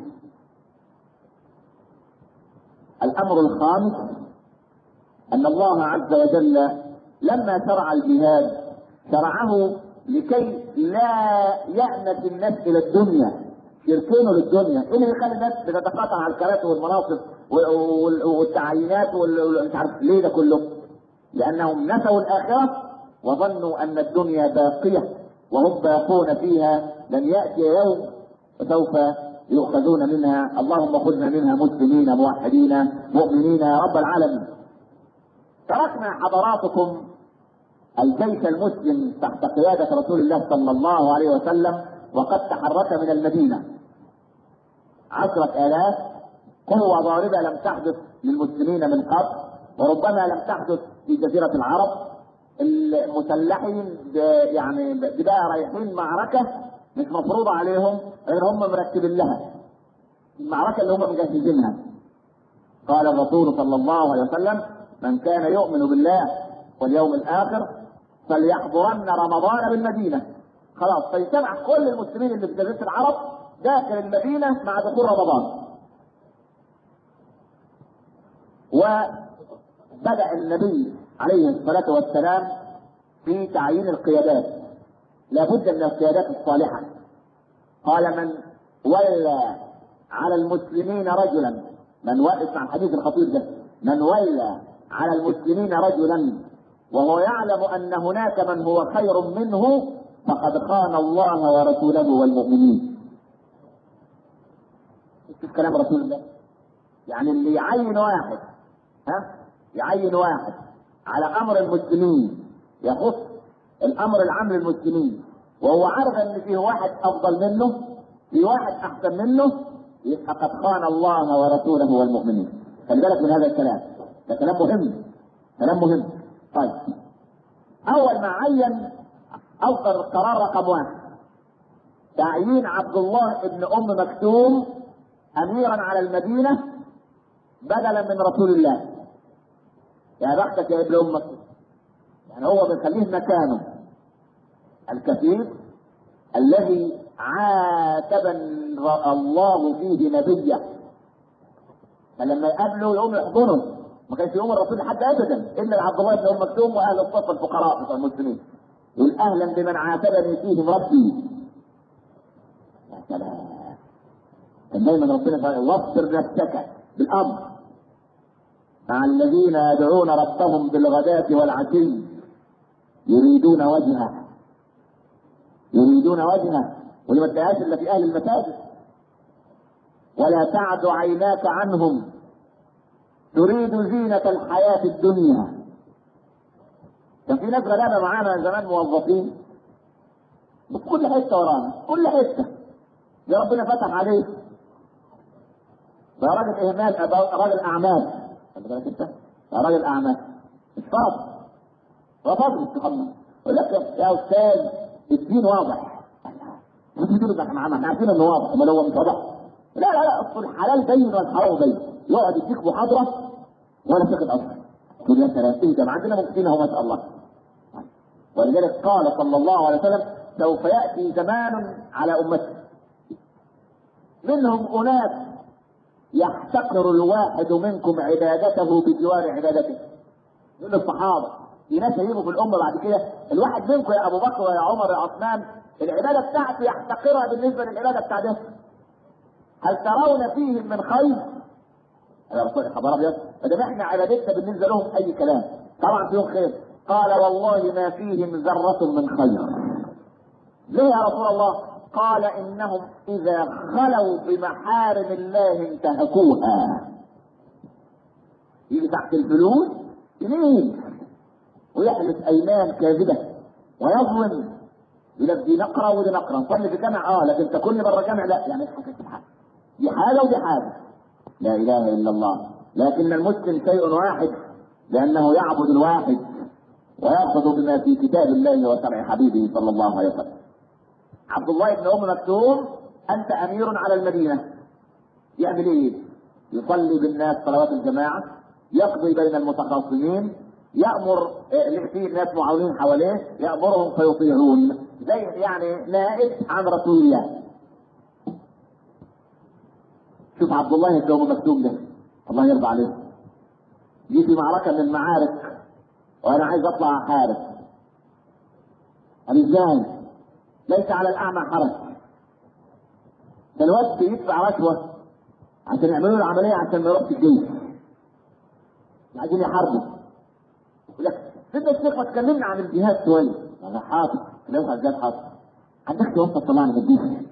الامر الخامس ان الله عز وجل لما شرع الجهاد شرعه لكي لا يأنس الناس إلى الدنيا يركنوا للدنيا ايه اللي يخلي الناس بتتقاطع على الكراسي والمناصب والتعيينات ومش عارف ليه ده كله لانهم نسوا الاخره وظنوا ان الدنيا باقيه وهم باقون فيها لن ياتي يوم وسوف يؤخذون منها اللهم خذنا منها مسلمين موحدين مؤمنين يا رب العالمين تركنا حضراتكم الجيش المسلم تحت قيادة رسول الله صلى الله عليه وسلم وقد تحرك من المدينة عشرة آلاف قوة ضاربة لم تحدث للمسلمين من قبل وربما لم تحدث في جزيرة العرب المسلحين يعني بقى رايحين معركة مش مفروضة عليهم غير هم مرتبين لها المعركة اللي هم مجهزينها قال الرسول صلى الله عليه وسلم من كان يؤمن بالله واليوم الآخر فليحضرن رمضان بالمدينة خلاص فيجتمع كل المسلمين اللي في جزيرة العرب داخل المدينة مع دخول رمضان وبدأ النبي عليه الصلاة والسلام في تعيين القيادات لابد من القيادات الصالحة قال من ولى على المسلمين رجلا من وقف عن حديث الخطير ده من ولى على المسلمين رجلا وهو يعلم ان هناك من هو خير منه فقد خان الله ورسوله والمؤمنين شوف كلام رسول الله يعني اللي يعين واحد ها يعين واحد على امر المسلمين يخص الامر العام للمسلمين وهو عارف ان فيه واحد افضل منه في واحد احسن منه يبقى قد خان الله ورسوله والمؤمنين خلي بالك من هذا الكلام ده كلام مهم كلام مهم طيب اول ما عين اصدر قرار رقم واحد تعيين عبد الله ابن ام مكتوم اميرا على المدينه بدلا من رسول الله يا بختك يا ابن امك يعني هو بيخليه مكانه الكثير الذي عاتب الله فيه نبيه فلما يقابله يقوم يحضنه ما كانش يقوم الرسول لحد ابدا الا عبد الله بن ام مكتوم واهل الصف الفقراء بتوع المسلمين يقول اهلا بمن عاتبني فيهم ربي يا سلام كان دايما ربنا قال واصبر نفسك بالامر مع الذين يدعون ربهم بالغداة والعشي يريدون وجهه يريدون وجهه ولما ما تلاقيهاش الا في اهل المساجد ولا تعد عيناك عنهم تريد زينة الحياة الدنيا كان في ناس غلابة معانا زمان موظفين في كل حتة ورانا كل حتة يا ربنا فتح عليك ده راجل اهمال راجل اعمال خلي بالك انت ده راجل اعمال مش فاضي هو فاضي استقامة يقول لك يا استاذ الدين واضح انت بتقول احنا احنا عارفين انه واضح امال هو مش واضح لا لا لا اصل الحلال بين والحرام بين يقعد يديك محاضره ولا تاخد اصلا تقول يا سلام ايه ده عندنا ممكن اهو ما شاء الله ولذلك قال صلى الله عليه وسلم سوف ياتي زمان على امتي منهم اناس يحتقر الواحد منكم عبادته بجوار عبادته يقول الصحابه في ناس هيجوا في الامه بعد كده الواحد منكم يا ابو بكر ويا عمر يا عثمان العباده بتاعته يحتقرها بالنسبه للعباده بتاعته هل ترون فيهم من خير؟ يا رسول خبر ابيض ما دام احنا عبادتنا بالنسبه لهم اي كلام طبعا فيهم خير قال والله ما فيهم ذره من خير ليه يا رسول الله؟ قال انهم اذا خلوا بمحارم الله انتهكوها يجي تحت الفلوس يمين ويحلف ايمان كاذبه ويظلم يقول لك دي نقره ودي نقره نصلي في جامع اه لكن تكون بره جامع لا يعني حاجه دي حاجه ودي حاجه لا اله الا الله لكن المسلم شيء واحد لانه يعبد الواحد ويأخذ بما في كتاب الله وشرع حبيبه صلى الله عليه وسلم عبد الله بن ام مكتوم انت امير على المدينه يعمل ايه؟ يصلي بالناس صلوات الجماعه يقضي بين المتخاصمين يامر في ناس معاونين حواليه يامرهم فيطيعون زي يعني نائب عن رسول الله شوف عبد الله بن ام مكتوم ده الله يرضى عليه جه في معركه من المعارك وانا عايز اطلع احارب قال ازاي؟ ليس على الاعمى حرج ده الواد بيدفع رشوه عشان يعملوا له العمليه عشان ما يروحش الجيش عايزين يحاربوا يقول لك سيدنا الشيخ ما تكلمنا عن الجهاد شويه انا حاضر كلامك عن الجهاد حاضر عندك وانت طلعنا من الجيش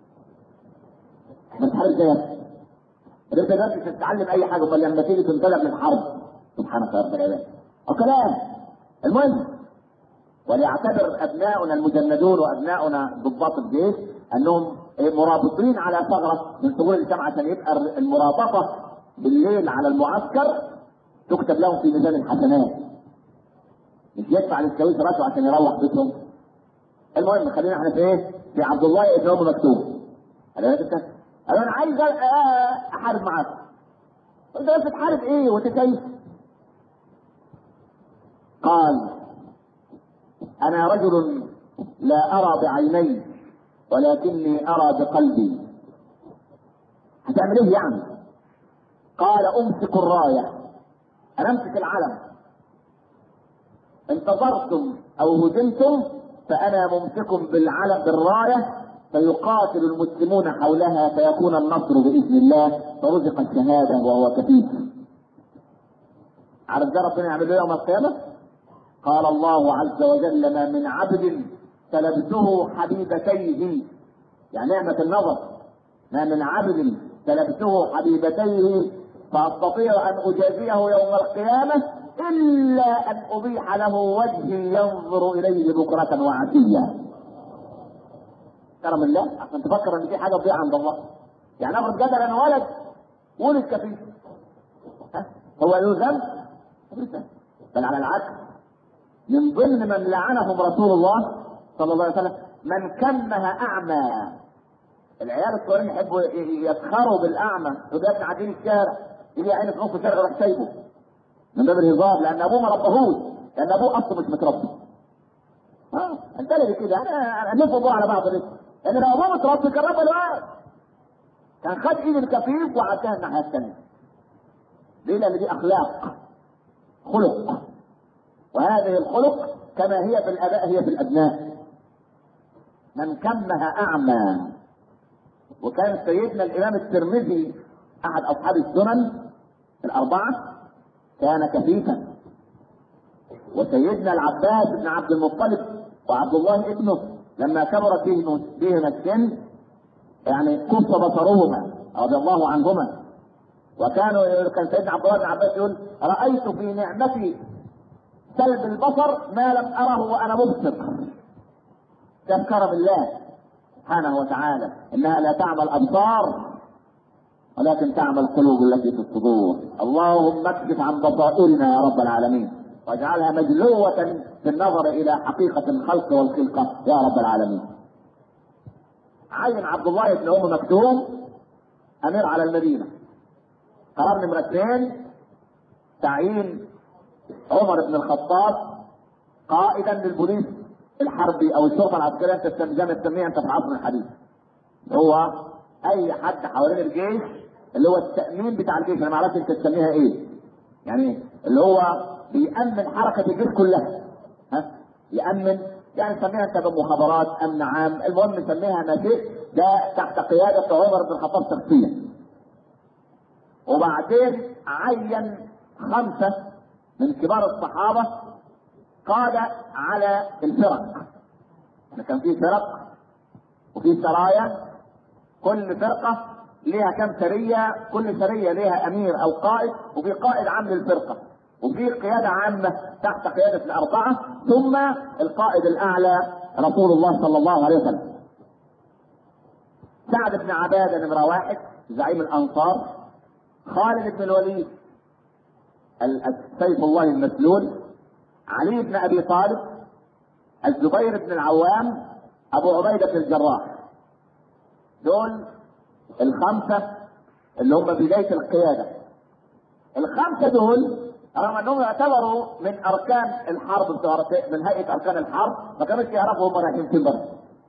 احنا بنحارب ازاي انت ده مش تتعلم اي حاجه امال لما تيجي تنطلق من حرب سبحانك يا رب العباد او كلام المهم وليعتبر ابناؤنا المجندون وابناؤنا ضباط الجيش انهم مرابطين على ثغره من ثغور الجامعه عشان يبقى المرابطه بالليل على المعسكر تكتب لهم في ميزان الحسنات مش يدفع للكويس راسه عشان يروح بيتهم المهم خلينا احنا في ايه؟ في عبد الله ابن ام مكتوم قال انا عايز احارب معاك قلت بس تحارب ايه وتكيف قال انا رجل لا ارى بعيني ولكني ارى بقلبي هتعمل ايه يعني قال امسك الرايه انا امسك العلم انتصرتم او هزمتم فانا ممسك بالعلم بالرايه فيقاتل المسلمون حولها فيكون النصر باذن الله فرزق الشهاده وهو كفيف عارف ده ربنا يعمل له يوم القيامه قال الله عز وجل ما من عبد سلبته حبيبتيه يعني نعمة النظر ما من عبد سلبته حبيبتيه فأستطيع أن أجازيه يوم القيامة إلا أن أبيح له وجهي ينظر إليه بكرة وعشية كرم الله عشان تفكر ان في حاجه تضيع عند الله يعني افرض جدل انا ولد ولد كفيف ها هو له ذنب بل على العكس من ضمن من لعنهم رسول الله صلى الله عليه وسلم من كمه اعمى العيال الصغيرين يحبوا يسخروا بالاعمى يقول يا ابني عديني الشارع يجي عيني في نص الشارع يروح سايبه من باب الهزار لان ابوه ما ربهوش لان ابوه اصلا مش متربي اه انت اللي كده انا نلف ابوه على بعض لسه لان لو ابوه متربي كان ربى الواد كان خد ايد الكفيف وعداها الناحيه الثانيه ليه لان دي اخلاق خلق وهذه الخلق كما هي في الاباء هي في الابناء من كمها اعمى وكان سيدنا الامام الترمذي احد اصحاب السنن الاربعه كان كفيفا وسيدنا العباس بن عبد المطلب وعبد الله ابنه لما كبرت بهما السن يعني كف بصرهما رضي الله عنهما وكانوا كان سيدنا عبد الله بن عباس يقول رايت في نعمتي سلب البصر ما لم اره وانا مبصر ده كرم الله سبحانه وتعالى انها لا تعمى الابصار ولكن تعمى القلوب التي في الصدور اللهم اكشف عن بصائرنا يا رب العالمين واجعلها مجلوة في النظر إلى حقيقة الخلق والخلقة يا رب العالمين. عين عبد الله بن أم مكتوم أمير على المدينة. قرار نمرة اثنين تعيين عمر بن الخطاب قائدا للبوليس الحربي أو الشرطة العسكرية أنت زي ما تسميها أنت في العصر الحديث. هو أي حد حوالين الجيش اللي هو التأمين بتاع الجيش أنا ما أعرفش أنت تسميها إيه. يعني اللي هو بيأمن حركة الجيش كلها ها يأمن يعني نسميها انت مخابرات امن عام المهم نسميها ما شئت ده تحت قيادة عمر بن الخطاب شخصيا وبعدين عين خمسة من كبار الصحابة قادة على الفرق كان في فرق وفي سرايا كل فرقة ليها كم سرية كل سرية ليها أمير أو قائد وفي قائد عام للفرقة وفي قيادة عامة تحت قيادة الأربعة ثم القائد الأعلى رسول الله صلى الله عليه وسلم. سعد بن عبادة نمرة واحد زعيم الأنصار خالد بن الوليد سيف الله المسلول علي بن أبي طالب الزبير بن العوام أبو عبيدة الجراح دول الخمسة اللي هم بداية القيادة الخمسة دول رغم انهم يعتبروا من اركان الحرب من هيئه اركان الحرب ما كانوش يعرفوا هم رايحين فين بس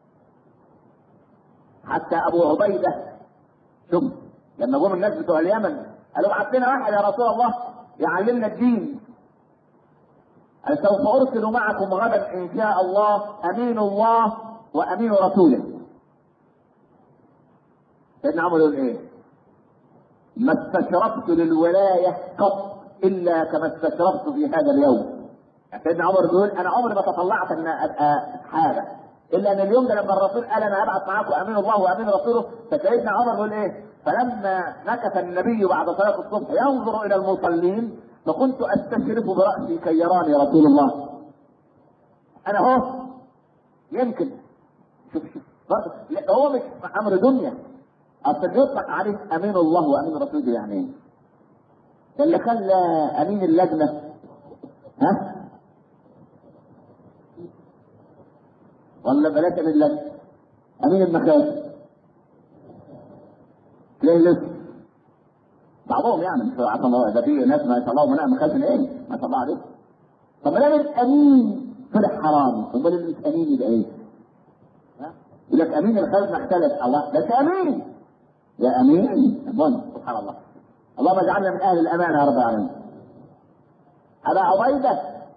حتى ابو عبيده شوف لما جم الناس بتوع اليمن قالوا ابعت لنا واحد يا رسول الله يعلمنا الدين قال سوف ارسل معكم غدا ان شاء الله امين الله وامين رسوله سيدنا عمر يقول ايه؟ ما استشرفت للولايه قط الا كما استشرفت في هذا اليوم. يعني سيدنا عمر بيقول انا عمري ما تطلعت ان ابقى حاجه الا ان اليوم ده لما الرسول قال انا هبعث معاكم امين الله وامين رسوله فسيدنا عمر بيقول ايه؟ فلما مكث النبي بعد صلاه الصبح ينظر الى المصلين فكنت استشرف براسي كي يراني رسول الله. انا اهو يمكن شوف شوف برضه لا هو مش امر دنيا اصل يطلق عليه امين الله وامين رسوله يعني ايه؟ ده اللي خلى امين اللجنه ها؟ ولا بلاش امين اللجنه امين المخازن تلاقي لسه بعضهم يعني مش عارف ده في ناس ما شاء الله منها مخازن ايه؟ ما شاء الله عليهم طب ما دام الامين طلع حرام امال اللي مش امين يبقى ايه؟ ها؟ يقول لك امين الخزنه اختلف الله ده امين يا امين بن سبحان الله اللهم اجعلنا من اهل الامانه يا رب العالمين ابا عبيده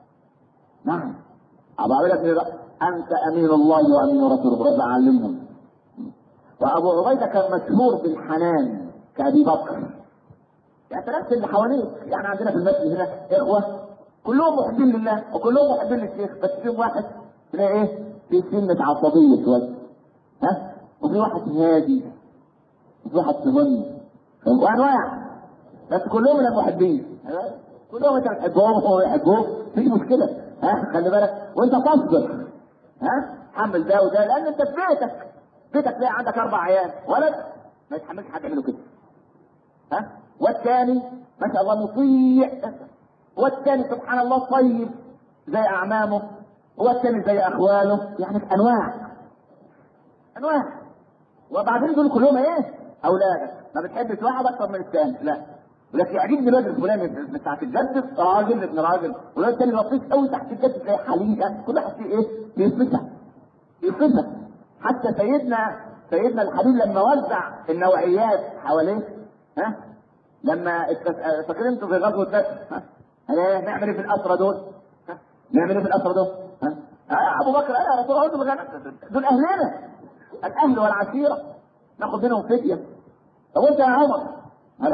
نعم ابا عبيده بن انت امين الله وامين رسوله رب علمهم وابو عبيده كان مشهور بالحنان كابي بكر يعني نفس اللي حواليك يعني عندنا في المسجد هنا اخوه كلهم محبين لله وكلهم محبين للشيخ بس فيهم واحد تلاقي ايه في سنة عصبية شوية ها وفي واحد هادي وفي واحد سهن وانواع بس كلهم من المحبين كلهم انت بتحبهم وهو يحبوك مفيش مشكلة ها خلي بالك وانت تصبر ها حمل ده وده لان انت في بيتك بيتك تلاقي عندك اربع عيال ولد ما يتحملش حد يعمله كده ها والثاني ما شاء الله مطيع والثاني سبحان الله طيب زي اعمامه والثاني زي اخواله يعني انواع انواع وبعدين دول كلهم ايه؟ اولادك ما بتحبش واحد اكثر من الثاني لا ولكن يعجبني الواد الفلاني من تحت الجد راجل ابن راجل والواد الثاني لطيف قوي تحت الجد تلاقي حليقه كل واحد فيه ايه؟ بيفرسها بيفرسها حتى سيدنا سيدنا الحبيب لما وزع النوعيات حواليه ها لما فاكرين انتوا في غزوه بدر ها نعمل ايه في الاسرى دول؟ ها؟ نعمل ايه في الاسرى دول؟ ها؟ آه ابو بكر قال يا رسول الله دول دول اهلنا الاهل والعشيره ناخد منهم فديه طب وانت يا عمر؟ قال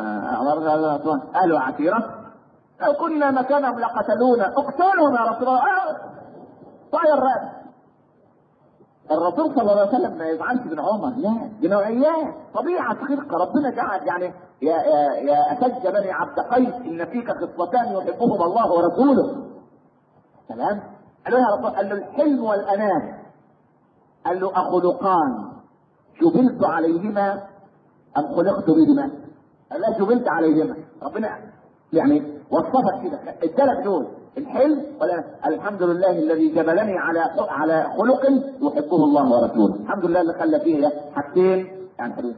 ها اهل وعشيره لو كنا مكانهم لقتلونا اقتلهم يا رسول الله آه. طاير الراس الرسول صلى الله عليه وسلم ما يزعلش من عمر لا دي نوعيات طبيعه خلق ربنا جعل يعني يا يا يا اشج بني عبد قيس ان فيك خصلتان يحبهما الله ورسوله تمام قال له يا رسول قال له الحلم والاناه قال له اخلقان جبلت عليهما ام خلقت بهما قال لا جبلت عليهما ربنا يعني وصفك كده الثلاث دول الحلم ولا الحمد لله الذي جبلني على على خلق يحبه الله ورسوله الحمد لله اللي خلى فيه حاجتين يعني حديث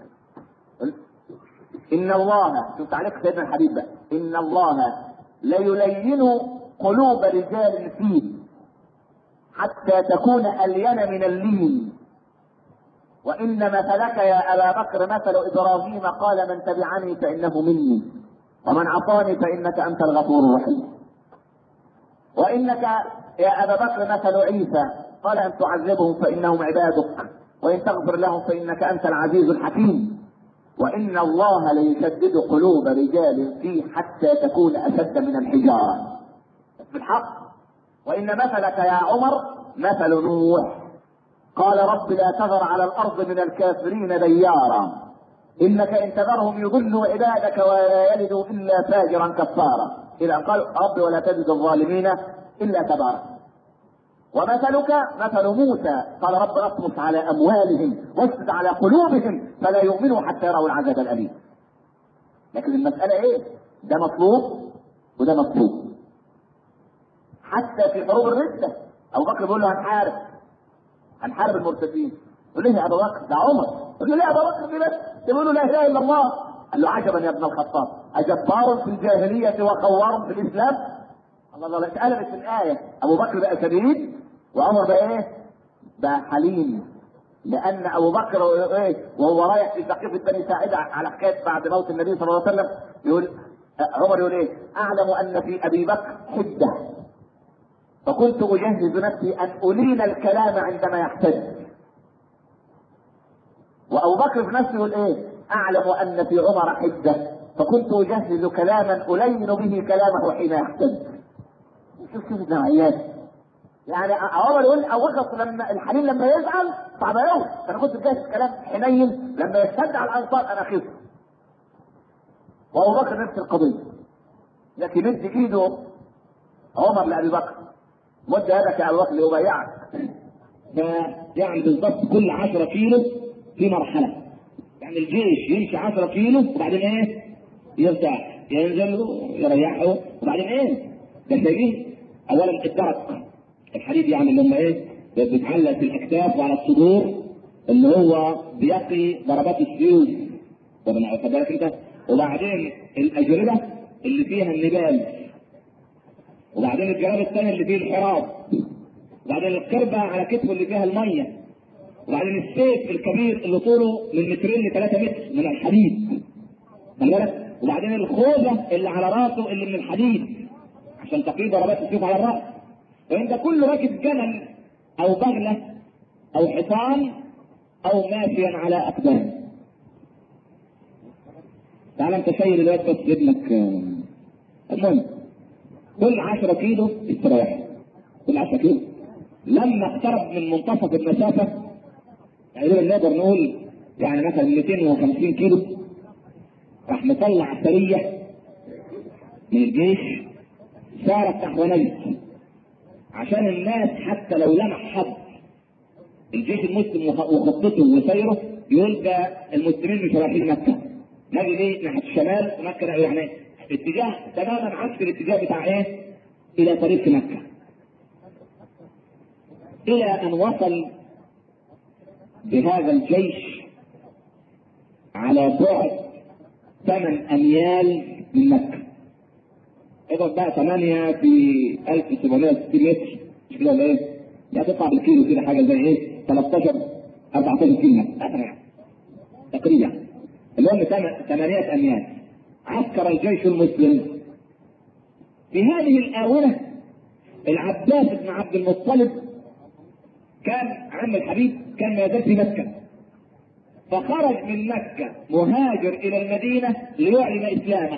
ان الله شوف تعليق سيدنا الحبيب بقى ان الله ليلين قلوب رجال فيه حتى تكون الين من اللين وان مثلك يا ابا بكر مثل ابراهيم قال من تبعني فانه مني ومن عصاني فانك انت الغفور الرحيم وانك يا ابا بكر مثل عيسى قال ان تعذبهم فانهم عبادك وان تغفر لهم فانك انت العزيز الحكيم وان الله ليشدد قلوب رجال فيه حتى تكون اشد من الحجاره بالحق وان مثلك يا عمر مثل نوح قال رب لا تذر على الارض من الكافرين ديارا انك ان تذرهم يضلوا عبادك ولا يلدوا الا فاجرا كفارا الى ان قال رب ولا تجد الظالمين الا تبارا ومثلك مثل موسى قال رب اطمس على اموالهم واشدد على قلوبهم فلا يؤمنوا حتى يروا العذاب الاليم لكن المساله ايه ده مطلوب وده مطلوب حتى في حروب الرده ابو بكر بيقول له هنحارب هنحارب المرتدين يقول له يا ابو بكر ده عمر يقول له لا يا ابو بكر دي بس تقول له لا اله الا الله قال له عجبا يا ابن الخطاب اجبار في الجاهليه وخوار في الاسلام الله الله اتقلبت الايه ابو بكر بقى شديد وعمر بقى ايه بقى حليم لان ابو بكر ايه وهو رايح في سقيفه بني ساعده على حكايه بعد موت النبي صلى الله عليه وسلم يقول عمر يقول ايه اعلم ان في ابي بكر حده فكنت اجهز نفسي ان الين الكلام عندما يحتج وابو بكر في نفسه يقول ايه؟ اعلم ان في عمر حده فكنت اجهز كلاما الين به كلامه حين يحتج. شوف شوف النوعيات. يعني عمر يقول ابو بكر لما الحليم لما يزعل صعب قوي فانا كنت جاهز كلام حنين لما يشتد على الانصار انا خفت. وابو بكر نفس القضيه. لكن مد ايده عمر لابي بكر مد يدك يا ابو بكر ليبايعك فيعني بالضبط كل 10 كيلو في مرحله يعني الجيش يمشي 10 كيلو وبعدين ايه؟ يرتاح ينزل يريحه وبعدين ايه؟ ده شايفين اولا الدرق الحديد يعني اللي هم ايه؟ بيتعلق في الاكتاف وعلى الصدور اللي هو بيقي ضربات السيوف واخد بالك انت؟ وبعدين الاجربه اللي فيها النبال وبعدين الجراب الثاني اللي فيه الحراب وبعدين القربة على كتفه اللي فيها المية وبعدين السيف الكبير اللي طوله من مترين لثلاثة متر من الحديد خلي بالك وبعدين الخوذة اللي على راسه اللي من الحديد عشان تقي ضربات السيف على الراس فانت كل راكب جمل او بغلة او حصان او ماشيا على اقدام تعال انت شايل الوقت بس ابنك المهم كل 10 كيلو استراحه كل 10 كيلو لما اقترب من منتصف المسافه تقريبا نقدر نقول يعني مثلا 250 كيلو راح مطلع سريه من الجيش سارت نحو نجد عشان الناس حتى لو لمح حد الجيش المسلم وخطته وسيره يقول ده المسلمين مش رايحين مكه نجد ايه ناحيه الشمال مكه يعني اتجاه تماما عكس الاتجاه بتاع ايه؟ الى طريق مكه. الى ان وصل بهذا الجيش على بعد ثمان اميال من مكه. اضرب بقى ثمانية في 1760 متر مش كده ولا ايه؟ يعني تطلع بالكيلو كده حاجه زي ايه؟ 13 14 كيلو تقريبا المهم ثمانية اميال عسكر الجيش المسلم في هذه الآونة العباس بن عبد المطلب كان عم الحبيب كان ما يزال في مكة فخرج من مكة مهاجر إلى المدينة ليعلن إسلامه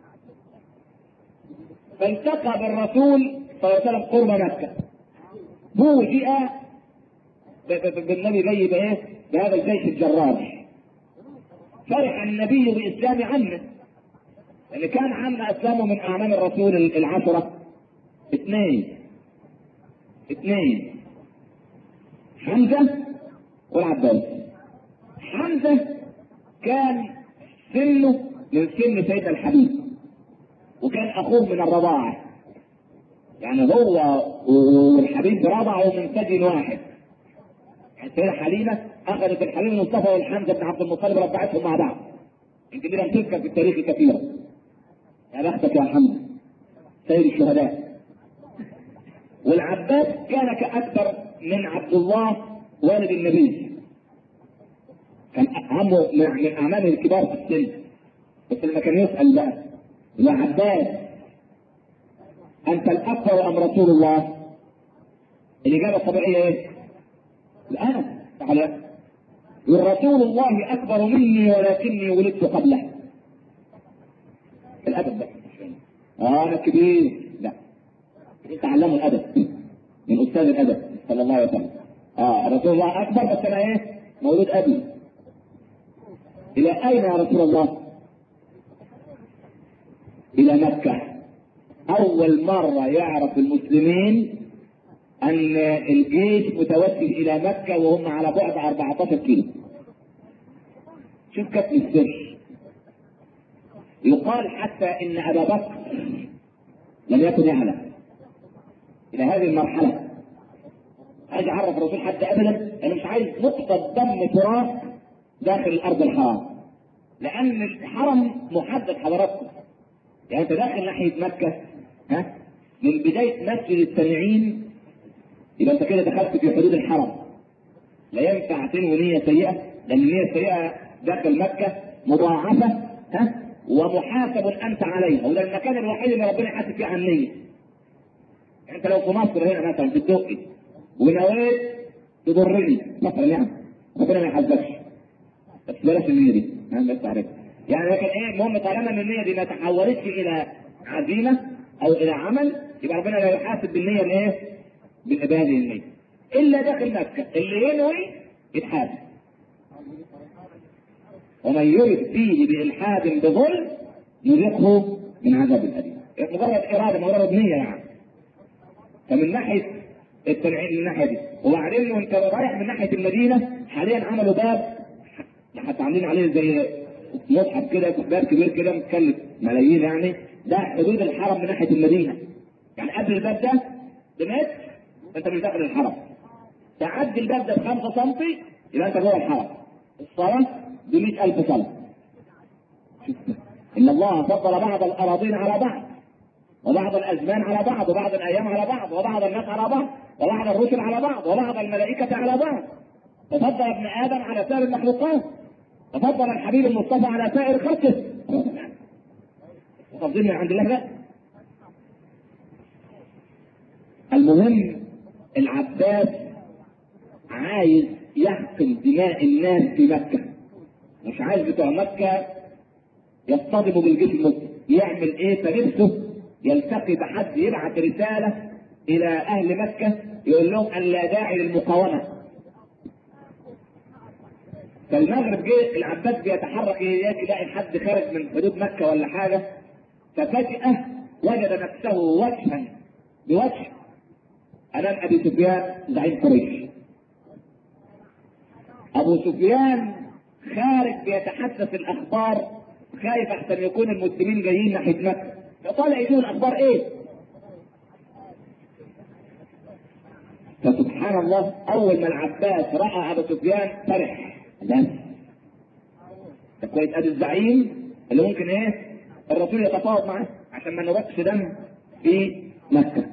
فالتقى بالرسول صلى الله عليه وسلم قرب مكة فوجئ بالنبي جاي بايه؟ بهذا الجيش الجرار فرح النبي بإسلام عمه اللي كان عم اسلامه من اعمال الرسول العشره اثنين اثنين حمزه والعباس حمزه كان سنه من سن سيد الحبيب وكان اخوه من الرضاعه يعني هو والحبيب رضعوا من ثدي واحد السيدة حليمة أخذت الحبيب المصطفى والحمزة بن عبد المطلب ربعتهم مع بعض. يمكن لم تذكر في التاريخ كثيرا. يا بختك يا حمد سيد الشهداء والعباس كان كأكبر من عبد الله والد النبي كان عمه من أعمامه الكبار في السن بس لما كان يسأل بقى يا عباس أنت الأكبر أم رسول الله؟ الإجابة الطبيعية إيه؟ الآن تعالى يقول رسول الله أكبر مني ولكني ولدت قبله الادب ده اه انا كبير لا تعلموا الادب من استاذ الادب صلى الله عليه وسلم اه رسول الله اكبر بس انا ايه مولود ابي الى اين يا رسول الله الى مكه اول مره يعرف المسلمين ان الجيش متوجه الى مكه وهم على بعد 14 كيلو شوف كتم السر يقال حتى ان ابا بكر لم يكن يعلم الى هذه المرحله عايز اعرف الرسول حتى ابدا انا مش عايز نقطه دم تراب داخل الارض الحرام لان الحرم محدد حضراتكم يعني انت داخل ناحيه مكه ها من بدايه مسجد السامعين يبقى انت كده دخلت في حدود الحرم لا ينفع تنوي نيه سيئه لان النيه السيئه داخل مكه مضاعفه ها ومحاسب انت عليها وده المكان الوحيد اللي ربنا يحاسب فيه عن النيه. يعني انت لو في مصر هنا مثلا في الدقي ونويت تضرني مثلا يعني ربنا ما يحاسبكش. بس بلاش النيه دي انا بس عارف يعني لكن ايه المهم طالما ان النيه دي ما تحولتش الى عزيمه او الى عمل يبقى ربنا لا يحاسب بالنيه الايه؟ بهذه النيه الا داخل مكه اللي ينوي يتحاسب ومن يرد فيه بالحاد بظلم يذقه من عذاب الاليم مجرد اراده مجرد نيه يعني فمن ناحيه التنعيم من الناحيه دي وبعدين وانت رايح من ناحيه المدينه حاليا عملوا باب حتى عاملين عليه زي مصحف كده باب كبير كده متكلف ملايين يعني ده حدود الحرم من ناحيه المدينه يعني قبل الباب ده بمتر انت مش داخل الحرم تعدي الباب ده ب 5 سم يبقى انت جوه الحرم الصلاه ب 100000 صلاه ان الله فضل بعض الاراضين على بعض وبعض الازمان على بعض وبعض الايام على بعض وبعض الناس على بعض وبعض الرسل على بعض وبعض الملائكه على بعض تفضل ابن ادم على سائر المخلوقات تفضل الحبيب المصطفى على سائر خلقه تفضلني عند الله بقى المهم العباس عايز يحقن دماء الناس في مكه مش عايز بتوع مكه يصطدموا بالجيش المسلم يعمل ايه فنفسه يلتقي بحد يبعث رساله الى اهل مكه يقول لهم ان لا داعي للمقاومه فالمغرب جه العباس بيتحرك يلاقي حد خارج من حدود مكه ولا حاجه ففجاه وجد نفسه وجها بوجه امام ابي سفيان زعيم قريش ابو سفيان خارج بيتحدث الاخبار خايف احسن يكون المسلمين جايين ناحيه مكه فطالع يشوف الاخبار ايه فسبحان الله اول ما العباس راى ابو سفيان فرح لا ده كويس ادي الزعيم اللي ممكن ايه الرسول يتفاوض معاه عشان ما نرقش دم في مكه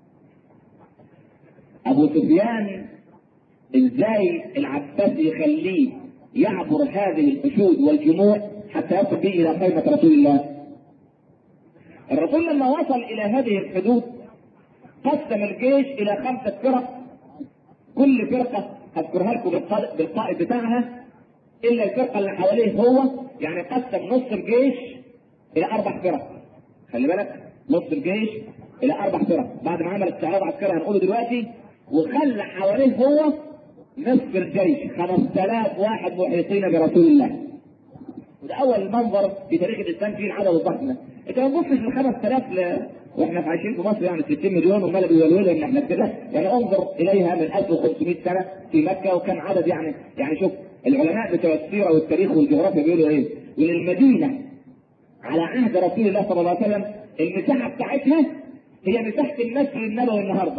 ابو سفيان ازاي العباس يخليه يعبر هذه الحشود والجموع حتى يصل به الى خيمه رسول الله الرسول لما وصل الى هذه الحدود قسم الجيش الى خمسه فرق كل فرقه هذكرها لكم بالقائد بتاعها الا الفرقه اللي حواليه هو يعني قسم نص الجيش الى اربع فرق خلي بالك نص الجيش الى اربع فرق بعد ما عمل استعراض عسكري هنقوله دلوقتي وخلى حواليه هو نصف الجيش 5000 واحد محيطين برسول الله وده اول منظر في تاريخ الاسلام فيه العدد الضخم ده انت ما تبصش ل 5000 ل... واحنا عايشين في مصر يعني 60 مليون ومال بيولولوا ان احنا كده يعني انظر اليها من 1500 سنه في مكه وكان عدد يعني يعني شوف العلماء بتوع السيره والتاريخ والجغرافيا بيقولوا ايه؟ وللمدينه على عهد رسول الله صلى الله عليه وسلم المساحه بتاعتها هي مساحه المسجد النبوي النهارده.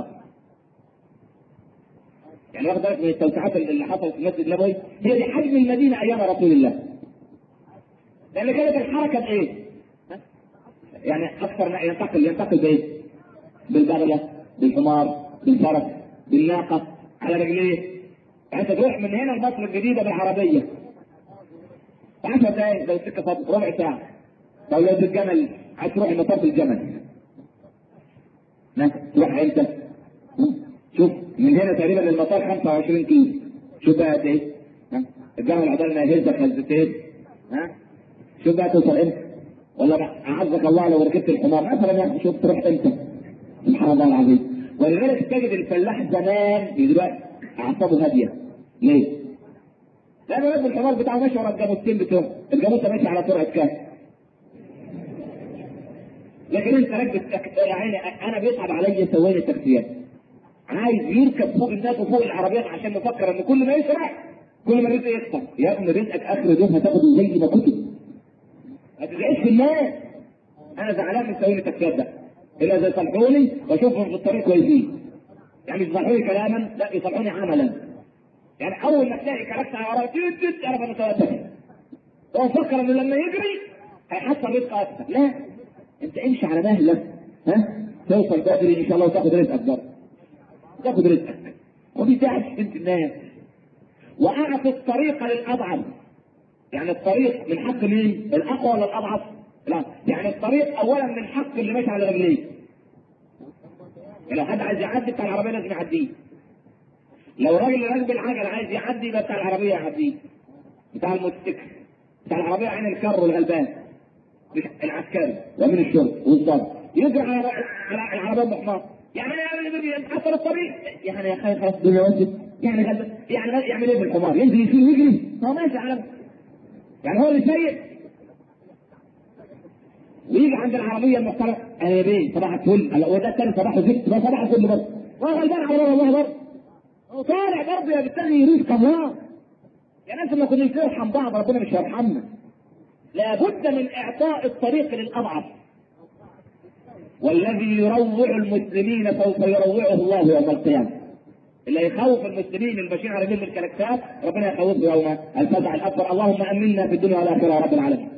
يعني واخد بالك من التوسعات اللي حصلت في المسجد النبوي هي دي حجم المدينه ايام رسول الله. لان كانت الحركه بايه؟ يعني اكثر ينتقل ينتقل بايه؟ بالبغله، بالحمار، بالفرس، بالناقه، على رجليه. يعني انت تروح من هنا لمصر الجديده بالعربيه. 10 دقائق لو سكه فاضيه ربع ساعه. لو لو بالجمل عايز تروح المطار بالجمل. تروح امتى؟ شوف من هنا تقريبا للمطار 25 كيلو. شوف بقى قد ايه؟ الجمل عقبال ما يهزك هزتين ها؟ شوف بقى توصل امتى؟ ولا اعزك الله لو ركبت الحمار مثلا يعني شوف تروح امتى؟ سبحان الله العظيم ولذلك تجد الفلاح زمان دلوقتي اعصابه هاديه ليه؟ لانه راكب الحمار بتاعه ماشي ورا الجاموسين بتوعه الجاموسه ماشي على سرعه كام؟ لكن انت راكب يا عيني انا بيصعب عليا ثواني التاكسيات عايز يركب فوق الناس وفوق العربيات عشان مفكر ان كل ما يسرع كل ما رزقه يكتر يا ابني رزقك اخر يوم هتاخده زي ما كنت ما تزعلش في الناس انا زعلان من ثواني التاكسيات ده الا اذا يصلحوني واشوفهم في الطريق كويسين يعني مش يصلحوني كلاما لا يصلحوني عملا يعني اول ما تلاقي كلاكس على وراك تيت تيت اعرف انه توتر هو فكر انه لما يجري هيحصل رزق اكثر لا انت امشي على مهلك ها توصل بدري ان شاء الله وتاخد رزقك برضه تاخد رزقك وبيتعب بنت الناس واعطي الطريق للاضعف يعني الطريق من حق مين؟ الاقوى ولا الاضعف؟ لا يعني الطريق اولا من حق اللي ماشي على رجليه لو حد عايز يعدي بتاع العربيه لازم يعديه لو راجل راكب العجل عايز يعدي يبقى بتاع العربيه يعديه بتاع الموتوسيكل بتاع العربيه عين الكر والغلبان مش العسكري ومن الشرطه والضابط يجري على على العربيه بحمار يعني يتحصل الطريق يعني يا اخي خلاص الدنيا وسط يعني غلبان يعني غل- يعمل ايه بالحمار؟ ينزل يشيل ويجري هو ماشي على يعني هو اللي سايق ويجي عند العربيه المحترمه انا يا بيه صباح الفل هلا هو ده الثاني صباح الزفت ده صباح الفل برضه هو غلبان على بابا والله برضه هو طالع برضه يا بالتالي يريد كمان يا ناس ما كناش نرحم بعض ربنا مش هيرحمنا لابد من اعطاء الطريق للاضعف والذي يروع المسلمين سوف يروعه الله يوم القيامه اللي يخوف المسلمين الماشيين على جنب الكلاكسات ربنا يخوفه يوم الفزع الاكبر اللهم امنا في الدنيا والاخره يا رب العالمين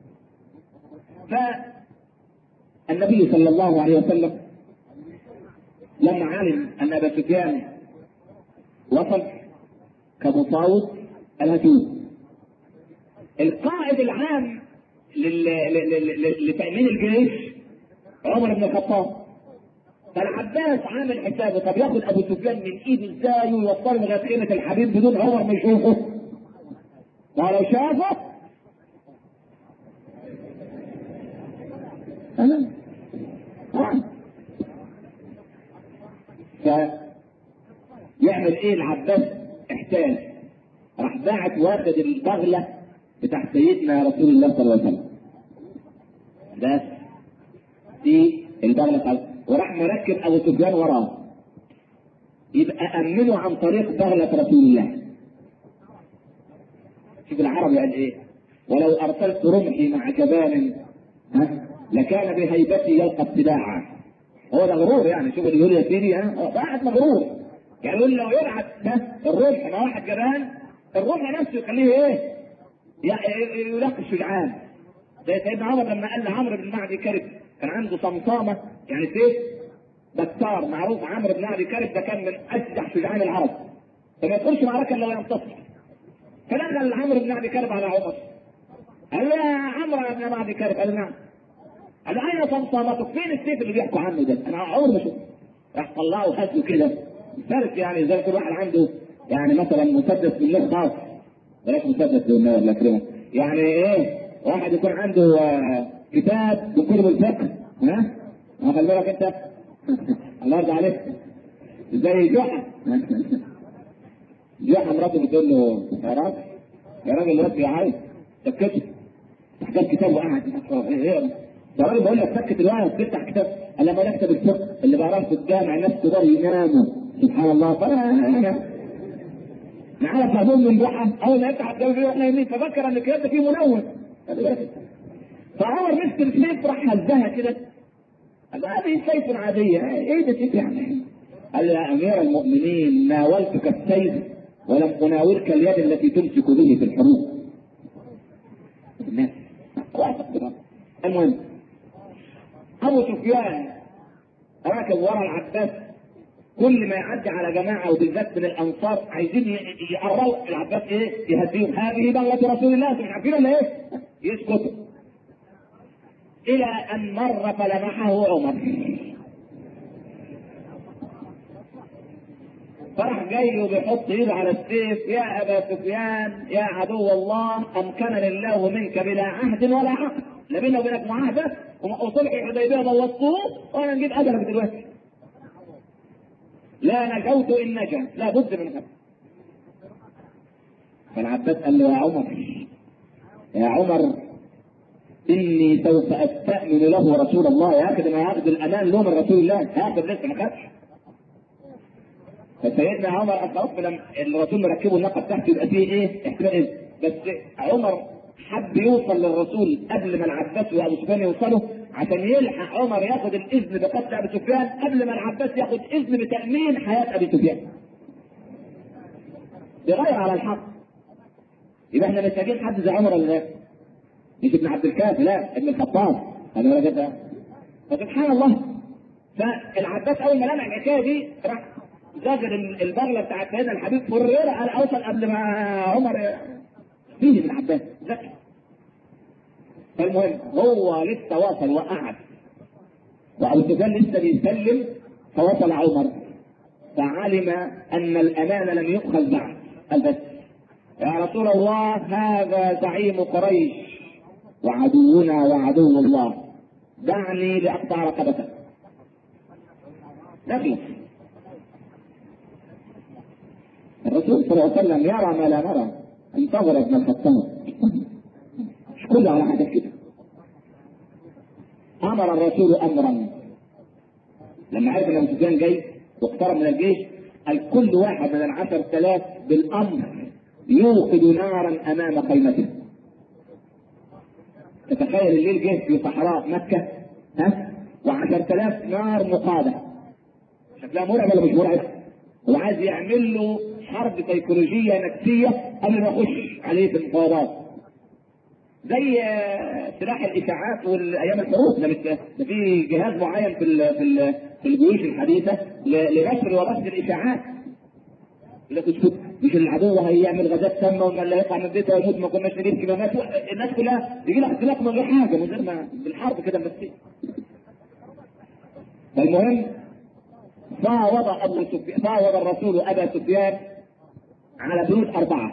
فالنبي صلى الله عليه وسلم لما علم ان ابا سفيان وصل كمفاوض الهجوم القائد العام لل- لل- لل- لل- لتأمين الجيش عمر بن الخطاب فالعباس عامل حسابه طب ياخد ابو سفيان من ايده ازاي ويوصله لغايه خيمه الحبيب بدون عمر ما يشوفه ما لو شافه أنا نعم. فيعمل ايه العباس احتاج راح باعت واخد البغله بتاع سيدنا رسول الله صلى الله عليه وسلم بس دي البغله بتاعته وراح مركب ابو سفيان وراه يبقى امنه عن طريق بغله رسول الله شوف العربي قال ايه ولو ارسلت رمحي مع جبان ها لكان بهيبتي يلقى ابتداعا هو ده غرور يعني شوف اللي يقول يا سيدي ها هو واحد مغرور يعني يقول لو يبعت ها الرمح مع واحد جبان الرمح نفسه يخليه ايه ي- يلاقي الشجعان زي سيدنا عمر لما قال لعمرو بن معدي كرب كان عنده صمصامه يعني سيف بكار معروف عمرو بن معدي كرب ده كان من اشجع شجعان العرب فما يدخلش معركه الا وينتصر فدخل عمرو بن معدي كرب على عمر قال له يا عمرو يا ابن معدي كرب قال له نعم قال له اين صمصامتك فين السيف اللي بيحكوا عنه ده انا عمري ما شفته راح طلعه وهزه كده فارس يعني زي كل واحد عنده يعني مثلا مسدس بالله خاص بلاش مسدس بالله ولا كلمه يعني ايه واحد يكون عنده آه، كتاب بكتب الفقه ها ما خلي بالك انت الله يرضى عليك زي جحا جحا مراته بتقول له يا راجل يا راجل الواد بيعيط سكته تحتاج كتاب وقعد ايه ايه ده راجل بقول لك سكت الوقت تفتح كتاب قال لما نكتب الفقه اللي بقراه في الجامع الناس كبار يناموا سبحان الله فانا انا نعرف مهموم من جحا اول ما يفتح الجامع يروح نايمين ففكر ان الكتاب ده فيه منوم خلي بالك. فعمر مسك السيف راح هزها كده قال له هذه سيف عادية ايه ده سيف يعني قال له يا امير المؤمنين ناولتك السيف ولم اناولك اليد التي تمسك به في الحروب الناس واثق بها. المهم ابو سفيان راكب ورا العباس كل ما يعدي على جماعه وبالذات من الانصار عايزين ي- يقرروا العباس ايه يهديهم هذه بغله رسول الله انتوا مش عارفين ولا ايه؟ يسكتوا الى ان مر فلمحه عمر فراح جاي وبيحط ايده على السيف يا ابا سفيان يا عدو الله امكنني الله منك بلا عهد ولا عقد لا بيننا وبينك معاهده وصلح الحديبيه بوظتوه وانا نجيب اجلك دلوقتي لا نجوت ان نجا لا بد من هذا فالعباس قال له يا عمر يا عمر اني سوف استامن له رسول الله ياخذ ما ياخذ الامان له من رسول الله هاخذ لسه ما خدش فسيدنا عمر اصلا لما الرسول مركبه الناقه بتاعته يبقى فيه ايه؟ احتمال إيه؟ بس عمر حب يوصل للرسول قبل ما العباس وابو سفيان يوصلوا عشان يلحق عمر ياخد الاذن بقتل ابي سفيان قبل ما العباس ياخد اذن بتامين حياه ابي سفيان. بغير على الحق. يبقى احنا محتاجين حد زي عمر ولا لا؟ مش ابن عبد الكافي لا ابن الخطاب انا ولا كده فسبحان الله فالعباس اول ما لمع الحكايه دي راح زجر البغله بتاعت سيدنا الحبيب فريرة قال اوصل قبل ما عمر فيه ابن عباس ذكي فالمهم هو لسه وصل وقعد وابو سفيان لسه بيسلم فوصل عمر فعلم ان الامان لم يؤخذ بعد قال بس يا رسول الله هذا زعيم قريش وعدونا وعدو الله دعني لاقطع رقبته نخلص الرسول صلى الله عليه وسلم يرى ما لا نرى انتظر ابن الخطاب مش كله على حاجه كده امر الرسول امرا لما عرف ان ابو سفيان جاي واقترب من الجيش قال كل واحد من العشر ثلاث بالامر يوقد نارا امام خيمته تتخيل الليل جه في صحراء مكه ها وعشر ثلاث نار مقاده شكلها مرعب ولا مش مرعب؟ هو عايز يعمل له حرب سيكولوجيه نفسيه قبل ما يخش عليه في المفاوضات زي سلاح الاشاعات والايام الحروب ده ده في جهاز معين في ال في ال في الجيوش الحديثه لنشر ورصد الاشاعات لك اسكت مش العدو هيعمل غازات سامه وما اللي هيطلع من بيته ويموت ما كناش نجيب كمامات الناس كلها يجي لها اختلاف من غير حاجه من غير ما بالحرب كده بس فالمهم فاوض ابو سفيان فاوض الرسول ابا سفيان على بنود اربعه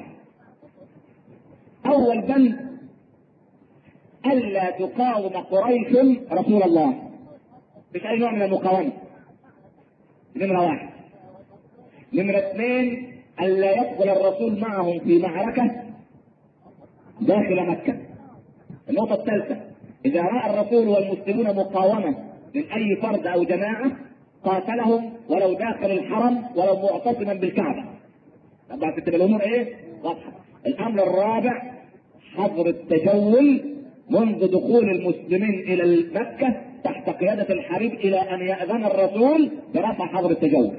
اول بند الا تقاوم قريش رسول الله مش اي نوع من المقاومه نمره واحد نمره اثنين الا يدخل الرسول معهم في معركه داخل مكه النقطه الثالثه اذا راى الرسول والمسلمون مقاومه من اي فرد او جماعه قاتلهم ولو داخل الحرم ولو معتصما بالكعبه طبعا تبقى الامور ايه؟ واضحه الامر الرابع حظر التجول منذ دخول المسلمين الى مكه تحت قياده الحبيب الى ان ياذن الرسول برفع حظر التجول.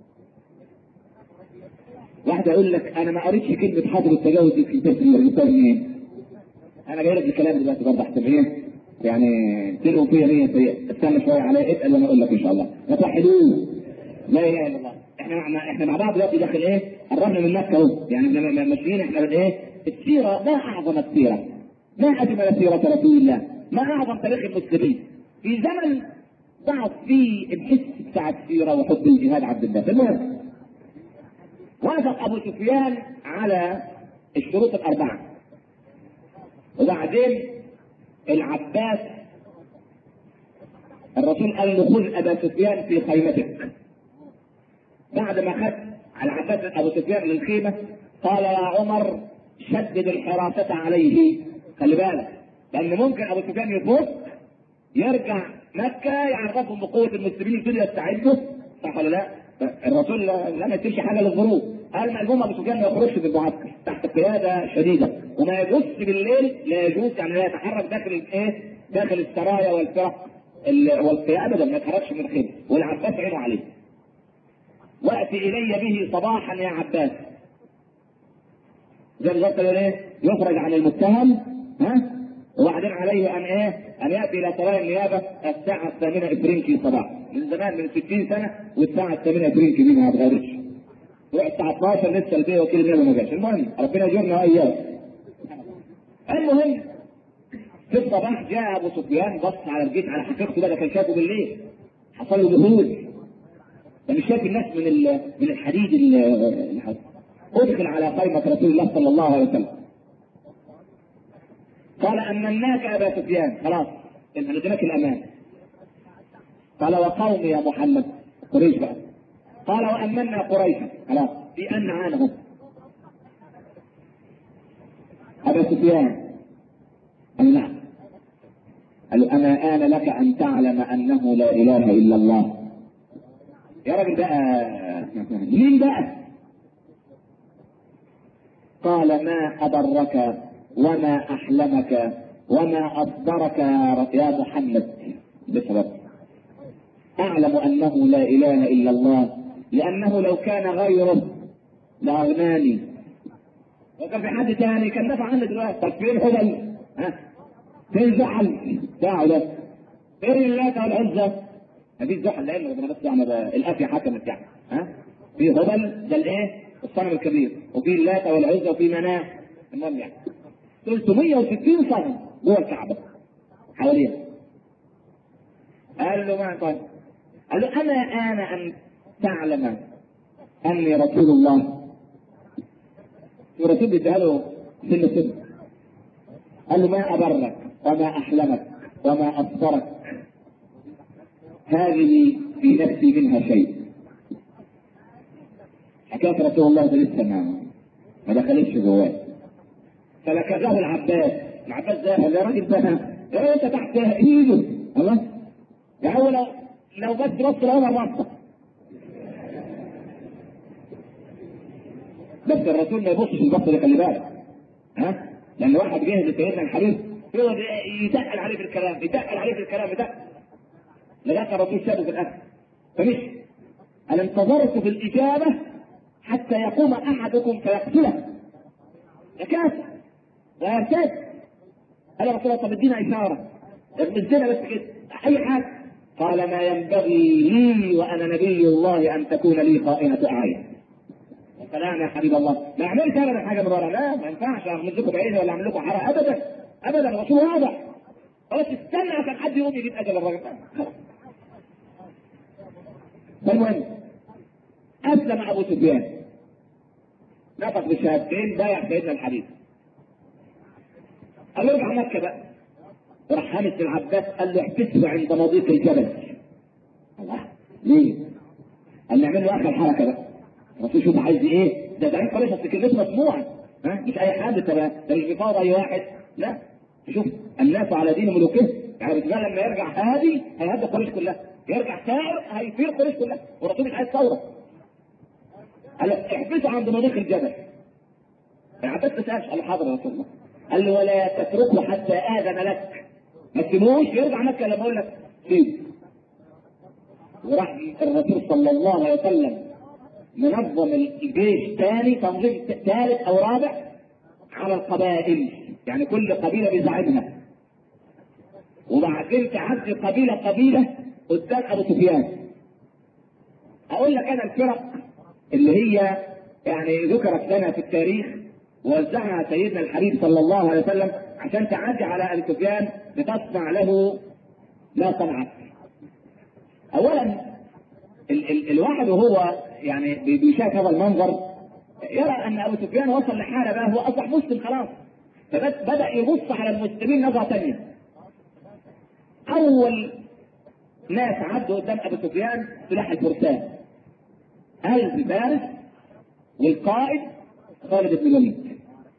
واحد يقول لك انا ما قريتش كلمه حظر التجول دي في التفسير جبتها منين؟ انا جاي لك الكلام دلوقتي برضه احسن ايه؟ يعني تلقوا فيا نية سيئة استنى شوية عليا اسأل وانا اقول لك ان شاء الله ما توحدوه لا اله الا الله احنا مع احنا مع بعض دلوقتي داخل ايه؟ قربنا من مكة اهو يعني احنا ماشيين احنا ايه؟ السيرة ما اعظم السيرة ما اجمل سيرة رسول الله ما اعظم تاريخ المسلمين في زمن ضعف فيه الحس بتاع السيرة وحب الجهاد عبد الله المهم وافق ابو سفيان على الشروط الاربعه وبعدين العباس الرسول قال له خذ ابا سفيان في خيمتك بعد ما خد العباس ابو سفيان للخيمه قال يا عمر شدد الحراسه عليه خلي بالك لان ممكن ابو سفيان يفوت يرجع مكه يعرفهم بقوه المسلمين يبتدوا يستعدوا صح ولا لا؟ الرسول لا ما يسيبش حاجه للظروف قال مألوم ابو سفيان ما يخرجش في المعسكر تحت قياده شديده وما يجوزش بالليل لا يجوز يعني لا يتحرك داخل الايه؟ داخل السرايا والفرق والقيادة ابدا ما يتحركش من الخير والعباس عينه عليه واتي الي به صباحا يا عباس زي بالظبط ايه؟ يخرج عن المتهم ها وبعدين عليه ان ايه؟ ان ياتي الى سرايا النيابه الساعه الثامنه افرنكي صباحا من زمان من 60 سنه والساعه الثامنه افرنكي دي ما اتغيرتش يروح الساعه 12 لسه البيه وكيل النيابه ما جاش المهم ربنا يجرنا واياه المهم في الصباح جاء ابو سفيان بص على الجيش على حقيقته ده كان شافه بالليل حصل له ذهول ده مش شايف الناس من من الحديد اللي ادخل على خيمه رسول الله صلى الله عليه وسلم قال امناك ابا سفيان خلاص اديناك الامان قال وقومي يا محمد قريش بقى قال وامنا قريشا خلاص في ان عانهم ابا سفيان قال نعم قال له انا آن لك ان تعلم انه لا اله الا الله يا راجل بقى مين بقى قال ما أضرك وما أحلمك وما أصبرك يا محمد بسبب أعلم أنه لا إله إلا الله لأنه لو كان غيره لأغناني لو كان في حد تاني كان نفع عني دلوقتي طب فين هبل؟ ها؟ فين زحل؟ دعوا ده فين اللات والعزى؟ مفيش زحل لأنه ربنا بس يعني الآفية حكمت يعني ها؟ في هبل ده الإيه؟ الصنم الكبير وفي اللات والعزى وفي مناه المهم يعني 360 صنم جوه الكعبه حواليها قال له ما طيب قال له انا انا ان تعلم اني رسول الله الرسول اداها له سن سن قال له ما ابرك وما احلمك وما ابصرك هذه في نفسي منها شيء حكايه رسول الله ده لسه ما ما دخلتش جواه فلكزه العباس العباس ده يا راجل ده يا راجل انت تحت ايده الله يا هو لو لو بس بص لعمر بصه بس الرسول ما يبصش البصه دي خلي بالك ها لان واحد جه لسيدنا الحبيب يقعد يتقل عليه في الكلام يتقل عليه في الكلام يتقل لغايه الرسول شافه في الاكل فمشي انا انتظرت في الاجابه حتى يقوم احدكم فيقتله يكاد ويرتد قال يا رسول الله طب ادينا اشاره ادينا بس كده اي حاجه قال ما ينبغي لي وانا نبي الله ان تكون لي خائنه اعين سلام يا حبيب الله ما اعملش ابدا حاجه من ورا لا ما ينفعش اعمل لكم بعيني ولا اعمل لكم حرام ابدا ابدا الرسول واضح خلاص استنى عشان حد يقوم يجيب اجل الراجل خلاص فالمهم اسلم ابو سفيان نطق بالشهادتين بايع سيدنا الحبيب قال له ارجع مكه بقى راح حامس بن عباس قال له احبسه عند مضيق الجبل الله ليه؟ قال نعمل له اخر حركه بقى الرسول شوف عايز ايه؟ ده ده قريش اصل كلمته مسموعه ها مش اي حد ده ده مش بيفاوض اي واحد لا شوف الناس على دين ملوكه يعني ده لما يرجع هادي هيهدي قريش كلها يرجع ثائر هيثير قريش كلها والرسول مش عايز ثوره قال له احبسه عند مضيق الجبل العباس ما سالش قال له حاضر يا رسول الله قال له ولا تتركه حتى اذن لك ما تسيبوش يرجع مكه لما اقول لك سيب وراح الرسول صلى الله عليه وسلم منظم الجيش ثاني تنظيم ثالث او رابع على القبائل يعني كل قبيله بزعيمها وبعدين تعدي قبيله قبيله قدام ابو سفيان اقول لك انا الفرق اللي هي يعني ذكرت لنا في التاريخ ووزعها سيدنا الحبيب صلى الله عليه وسلم عشان تعدي على ابي سفيان لتصنع له ما صنعت. اولا ال ال الواحد وهو يعني بيشاهد هذا المنظر يرى ان ابو سفيان وصل لحاله بقى هو اصبح مسلم خلاص فبدا يبص على المسلمين نظره ثانيه. اول ناس عدوا قدام ابو سفيان سلاح الفرسان. ألف فارس والقائد خالد بن الوليد.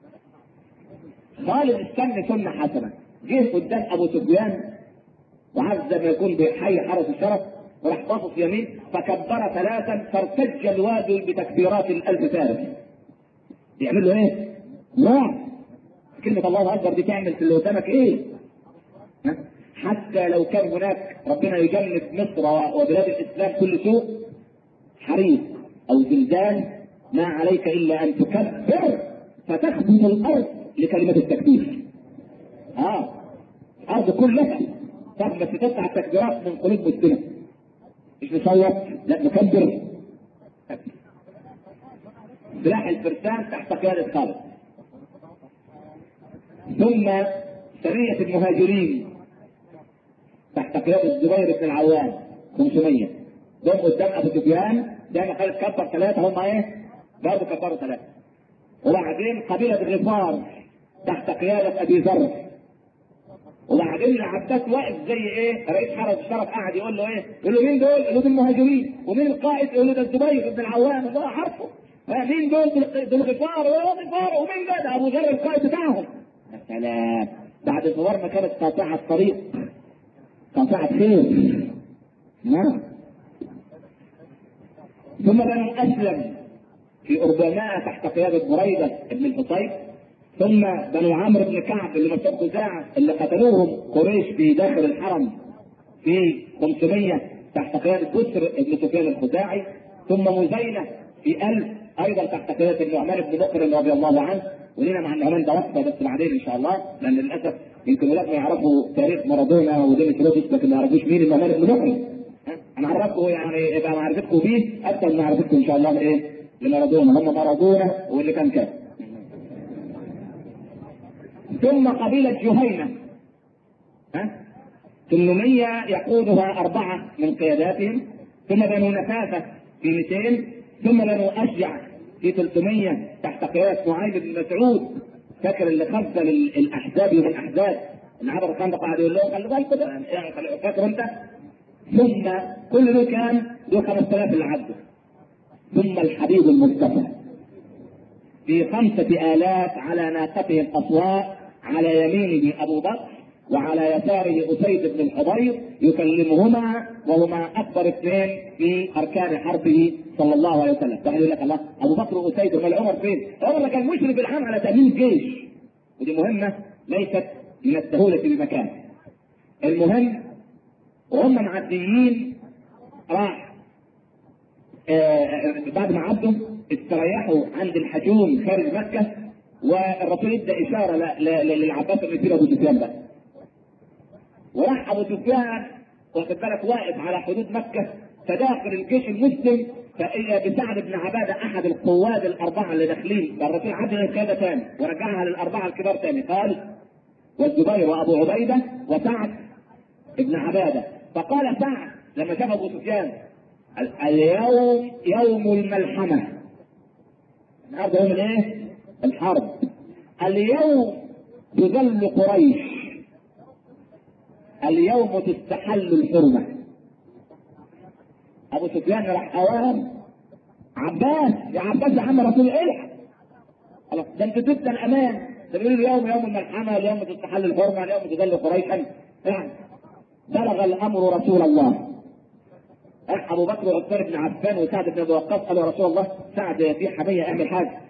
خالد استنى سنة حسنة جه قدام أبو سفيان وعز ما يكون بحي حرس الشرف وراح باصص يمين فكبر ثلاثا فارتج الوادي بتكبيرات الألف فارس. يعمل له إيه؟ لا كلمة الله أكبر دي تعمل في اللي قدامك إيه؟ ها؟ حتى لو كان هناك ربنا يجنب مصر وبلاد الإسلام كل سوء حريق أو زلزال ما عليك إلا أن تكبر فتخبط الأرض لكلمة التكبير. اه الأرض كلها تخبط تطلع التكبيرات من قلوب مسلمة. مش نصوت لا نكبر. سلاح الفرسان تحت قيادة خالد. ثم سرية المهاجرين تحت قيادة الزبير بن العوام 500 دول قدام ابو سفيان زي ما خالد كبر ثلاثه هم ايه؟ برضه كبروا ثلاثه. وبعدين قبيله الغفار تحت قياده ابي ذر. وبعدين العباس واقف زي ايه؟ رئيس حرس الشرف قاعد يقول له ايه؟ يقول له مين دول؟ يقول له دول المهاجرين، ومين القائد؟ يقول له ده الزبير بن العوام الله عارفه. مين دول؟ دول الغفار غفار ومين ده؟ ده ابو ذر القائد بتاعهم. يا سلام بعد الزوار ما كانت قاطعه طريق قاطعه خير. نعم ثم بنو اسلم في اربعمائة تحت قيادة بريدة بن الحصين ثم بنو عمرو بن كعب اللي مسك خزاعة اللي قتلوهم قريش في داخل الحرم في 500 تحت قيادة بسر بن سفيان الخزاعي ثم مزينة في 1000 ايضا تحت قيادة النعمان بن بكر رضي الله عنه ولينا مع النعمان ده وقفه بس بعدين ان شاء الله لان للاسف يمكن ولادنا يعرفوا تاريخ مارادونا ودينيس رودس لكن ما يعرفوش مين النعمان بن بكر انا عرفتكم يعني يبقى معرفتكم بيه اكثر من معرفتكم ان شاء الله ايه لمارادونا هم مارادونا واللي كان كده ثم قبيلة جهينة ها 800 يقودها أربعة من قياداتهم ثم بنو نفاثة في 200 ثم بنو أشجع في 300 تحت قيادة معاذ بن مسعود فاكر اللي خذل الاحزاب يوم الاحزاب اللي عبر الخندق قعد يقول لهم خلي بالكم ده يعني خلي- فاكر انت؟ ثم كل دول كام؟ دول 5000 اللي عدوا ثم الحبيب المصطفى في خمسة آلاف على ناقته الأصواء على يمينه أبو بكر وعلى يساره أسيد بن الحضير يكلمهما وهما أكبر اثنين في أركان حربه صلى الله عليه وسلم، واحد يقول لك الله أبو بكر وأسيد أمال عمر فين؟ عمر كان مشرف العام على تأمين جيش ودي مهمة ليست من السهولة بمكان. المهم وهم معديين راح آه، بعد ما عدوا استريحوا عند الحجوم خارج مكة والرسول ادى اشاره ل- ل- للعباس بن يسير ابو سفيان بقى. وراح ابو سفيان واخد بالك واقف على حدود مكه فداخل الجيش المسلم فاذا بسعد بن عباده احد القواد الاربعه اللي داخلين فالرسول عدل القياده ثاني ورجعها للاربعه الكبار ثاني قال والزبير وابو عبيده وسعد ابن عباده فقال سعد لما شاف ابو سفيان ال- اليوم يوم الملحمه النهارده يوم الايه؟ الحرب اليوم تذل قريش اليوم تستحل الحرمه ابو سفيان راح اوام عباس يا عباس يا عم رسول الحق خلاص ده انت تبدا الامان ده بيقول اليوم يوم الملحمه اليوم تستحل الحرمه اليوم تذل قريشا يعني بلغ الامر رسول الله راح ابو بكر وعثمان بن عفان وسعد بن ابي وقاص قالوا يا رسول الله سعد في حميه اعمل حاجه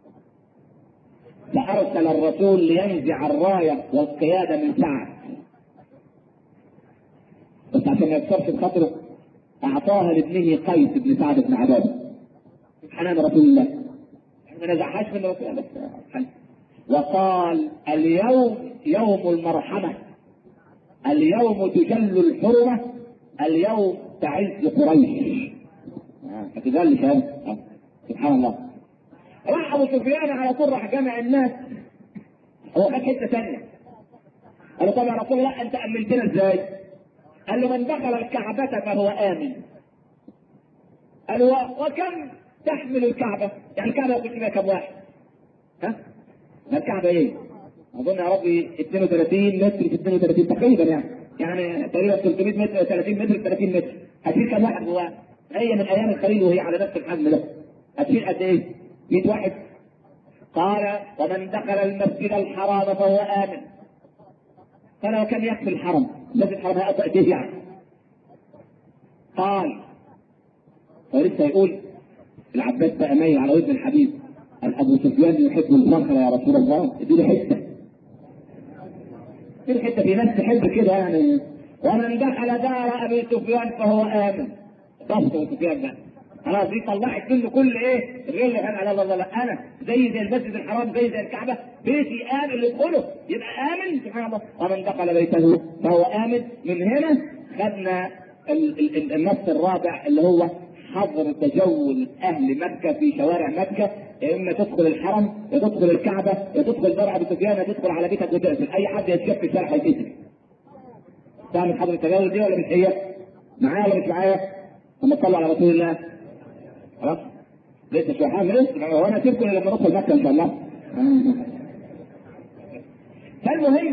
فارسل الرسول لينزع الرايه والقياده من سعد بس عشان ما يكسرش بخاطره اعطاها لابنه قيس بن سعد بن عباده حنان رسول الله ما نزعهاش من رسول الله بس حنان. وقال اليوم يوم المرحمه اليوم تجل الحرمه اليوم تعز قريش ما تجلش هذا آه. سبحان الله راح ابو سفيان على طول راح جمع الناس هو خد حته ثانيه قال له طب يا رسول الله انت امنتنا ازاي؟ قال له من دخل الكعبة فهو آمن. قال له وكم تحمل الكعبة؟ يعني الكعبة يكون فيها كم واحد؟ ها؟ ما الكعبة ايه؟ اظن يا ربي 32 متر في 32 تقريبا يعني يعني تقريبا 300 متر 30 متر في 30 متر هتشيل كم واحد جواها؟ هي من ايام الخليل وهي على نفس الحجم ده هتشيل قد ايه؟ 100 واحد قال ومن دخل المسجد الحرام فهو امن فلو كان يكفي الحرم المسجد الحرام هيقطع ايديه يعني قال ولسه يقول العباس بقى مايل على ودن الحبيب قال ابو سفيان يحب الفخر يا رسول الله اديله حته اديله حته في ناس تحب كده يعني ومن دخل دار ابي سفيان فهو امن ضبط ابو سفيان بقى خلاص دي طلعت منه كل ايه الغل اللي كان على الله لا انا زي زي المسجد الحرام زي زي الكعبه بيتي امن اللي يدخله يبقى امن سبحان الله ومن دخل بيته فهو امن من هنا خدنا ال- ال- ال- النص الرابع اللي هو حظر تجول اهل مكه في شوارع مكه يا اما تدخل الحرم يا تدخل الكعبه يا تدخل درع ابو سفيان يا تدخل على بيتك وتقتل اي حد يتشاف في الشارع هيتقتل فاهم حظر التجول دي ولا مش هي؟ معايا ولا مش معايا؟ لما تصلوا على رسول الله خلاص لسه شويه حاجه لسه هو انا اسيبكم لما ندخل مكه ان شاء الله فالمهم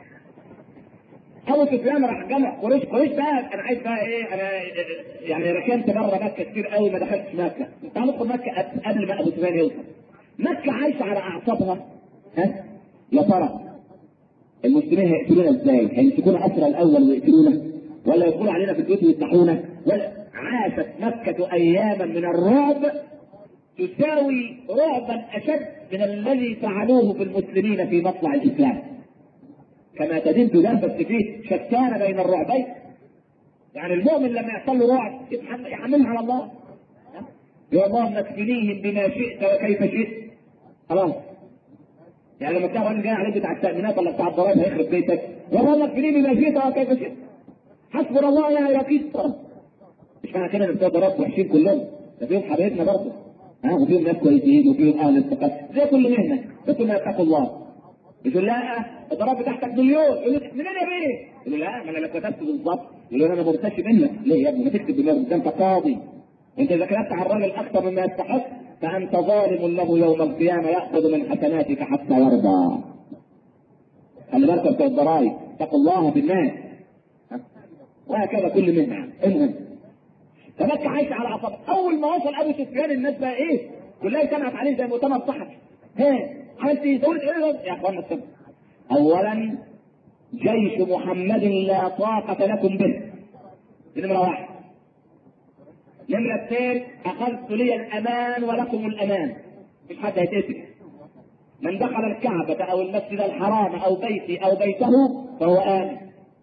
ابو سفيان راح جمع قريش قريش بقى انا عايز بقى ايه انا يعني ركنت بره مكه كتير قوي ما دخلتش مكه تعال ندخل مكه قبل ما ابو سفيان يوصل مكه عايشه على اعصابها ها يا ترى المسلمين هيقتلونا ازاي؟ هيمسكونا اسرى الاول ويقتلونا ولا يدخلوا علينا في البيوت ويذبحونا ولا عاشت مكة أياما من الرعب تساوي رعبا أشد من الذي فعلوه بالمسلمين في مطلع الإسلام كما تدين تدان بس فيه شتان بين الرعبين يعني المؤمن لما يحصل له رعب يتحمل- يحملها على الله يا اللهم اكفنيهم بما شئت وكيف شئت خلاص يعني لما تلاقي راجل جاي عليك بتاع التأمينات ولا بتاع الضرائب هيخرب بيتك يا اللهم اكفنيهم بما شئت وكيف شئت حسبنا الله لا يكيد مش معنى كده ان بتوع ضرائب وحشين كلهم ده فيهم حبايبنا برضه ها وفيهم ناس كويسين وفيهم اهل الثقافه زي كل مهنه بس ما يتقوا الله يقول لا الضرائب بتاعتك مليون يقول لك منين يا بيه؟ يقول له لا ما انا لو كتبت بالظبط يقول له انا مرتشي منك ليه يا ابني ما تكتب بالله ده انت قاضي انت اذا كتبت على الراجل اكثر مما يستحق فانت ظالم له يوم القيامه ياخذ من حسناتك حتى يرضى خلي بالك بتوع الضرائب اتقوا الله بالناس وهكذا كل منها المهم فمكة عايش على عصب اول ما وصل ابو سفيان الناس بقى ايه كلها اجتمعت عليه زي مؤتمر صحفي ها عملت ايه دولة ايه يا اخوانا السبب اولا جيش محمد لا طاقة لكم به دي نمرة واحد نمرة اثنين اخذت لي الامان ولكم الامان مش حد هيتقتل من دخل الكعبة او المسجد الحرام او بيتي او بيته فهو آمن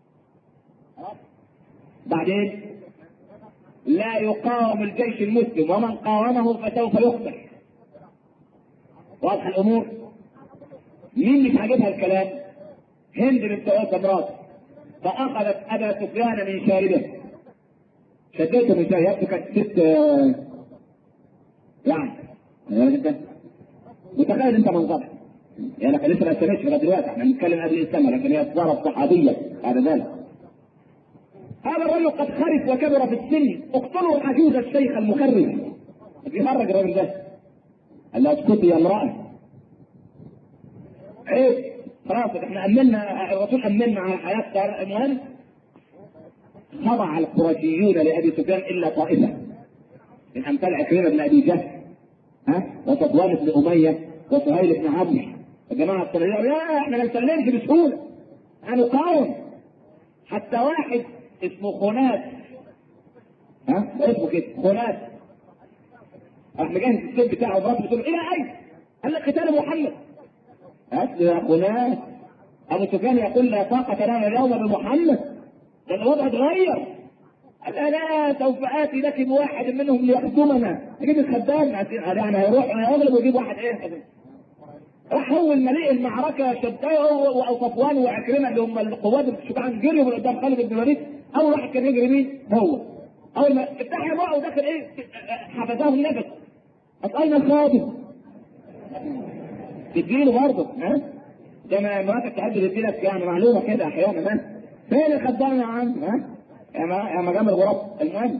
بعدين لا يقاوم الجيش المسلم ومن قاومه فسوف يقتل واضح الامور مين مش عاجبها الكلام هند بنت عتبة مراته فاخذت ابا سفيان من شاربه شديته من شاربه يبدو كانت ست آه، يعني يا راجل انت متخيل انت منظرها يعني لك لسه ما استمتش لغايه دلوقتي احنا بنتكلم قبل السنه لكن هي صارت صحابيه بعد ذلك هذا الرجل قد خرف وكبر في السن اقتلوا العجوز الشيخ المخرف بيخرج الراجل ده قال له اسكتي يا امراه عيب خلاص احنا امنا الرسول امنا على حياه المهم خضع القرشيون لابي سفيان الا طائفه من امثال عكرمه بن ابي جهل ها وصفوان بن اميه وسهيل بن عمرو الجماعه الصغيره لا احنا ما نسلمش بسهوله هنقاوم حتى واحد اسمه خناس ها ده اسمه كده خناس راح مجهز السيف بتاعه ومراته بتقول له الى اين؟ قال لك قتال محمد هات يا خناس ابو سفيان يقول لا طاقه لنا اليوم بمحمد ده الوضع اتغير قال لها لا سوف اتي لك بواحد منهم ليخدمنا اجيب الخدام يعني هيروح هيغلب ويجيب واحد ايه راح اول ما لقي المعركه شداه وصفوان وعكرمه اللي هم القوات الشجعان جريوا من قدام خالد بن الوليد اول واحد كان يجري مين؟ هو اول ما افتح يا بقى ودخل ايه حفظاه النفس قال اين الخادم؟ تديله برضه ها؟ زي ما مراتك تحب تديلك يعني معلومه كده احيانا ها؟ فين الخدام يا عم ها؟ يا ما يا مجام الغراب المهم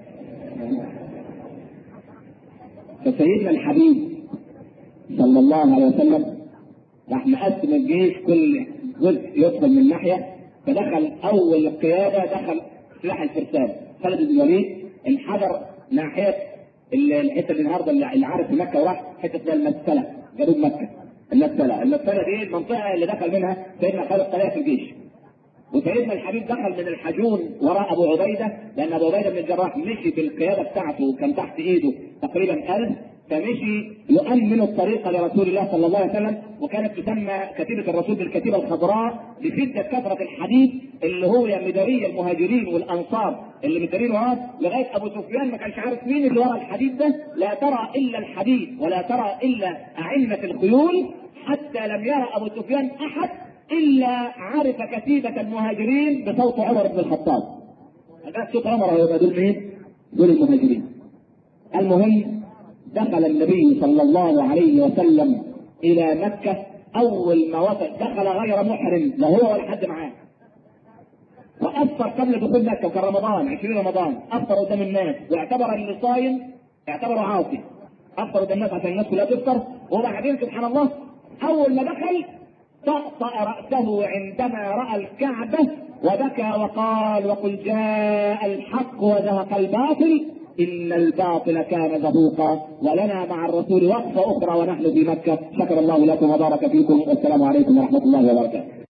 فسيدنا الحبيب صلى الله عليه وسلم راح مقسم الجيش كل جزء يدخل من ناحيه فدخل اول القياده دخل سلاح الفرسان خالد بن الوليد انحدر ناحيه الحته اللي النهارده اللي عارف في مكه وراح حته اسمها المسكله جنوب مكه المسكله المسكله دي المنطقه اللي دخل منها سيدنا خالد طلع في الجيش وسيدنا الحبيب دخل من الحجون وراء ابو عبيده لان ابو عبيده بن الجراح مشي بالقياده بتاعته كان تحت ايده تقريبا 1000 فمشي يؤمن الطريق لرسول الله صلى الله عليه وسلم وكانت تسمى كتيبه الرسول بالكتيبه الخضراء لشده كثره الحديد اللي هو مداري المهاجرين والانصار اللي مدارين وراه لغايه ابو سفيان ما كانش عارف مين اللي ورا الحديد ده لا ترى الا الحديد ولا ترى الا اعنه الخيول حتى لم يرى ابو سفيان احد الا عرف كتيبه المهاجرين بصوت عمر بن الخطاب. هذا صوت عمر هو دول مين؟ دول المهاجرين. المهم دخل النبي صلى الله عليه وسلم الى مكه اول ما وصل دخل غير محرم لا هو ولا حد معاه. وافطر قبل دخول مكه وكان رمضان 20 رمضان افطر قدام الناس واعتبر اللي صايم اعتبره عاصي. افطر قدام الناس عشان الناس كلها تفطر وبعدين سبحان الله اول ما دخل طأطأ رأسه عندما رأى الكعبة وبكى وقال وقل جاء الحق وزهق الباطل إن الباطل كان زهوقا ولنا مع الرسول وقفة أخرى ونحن في مكة شكر الله لكم وبارك فيكم والسلام عليكم ورحمة الله وبركاته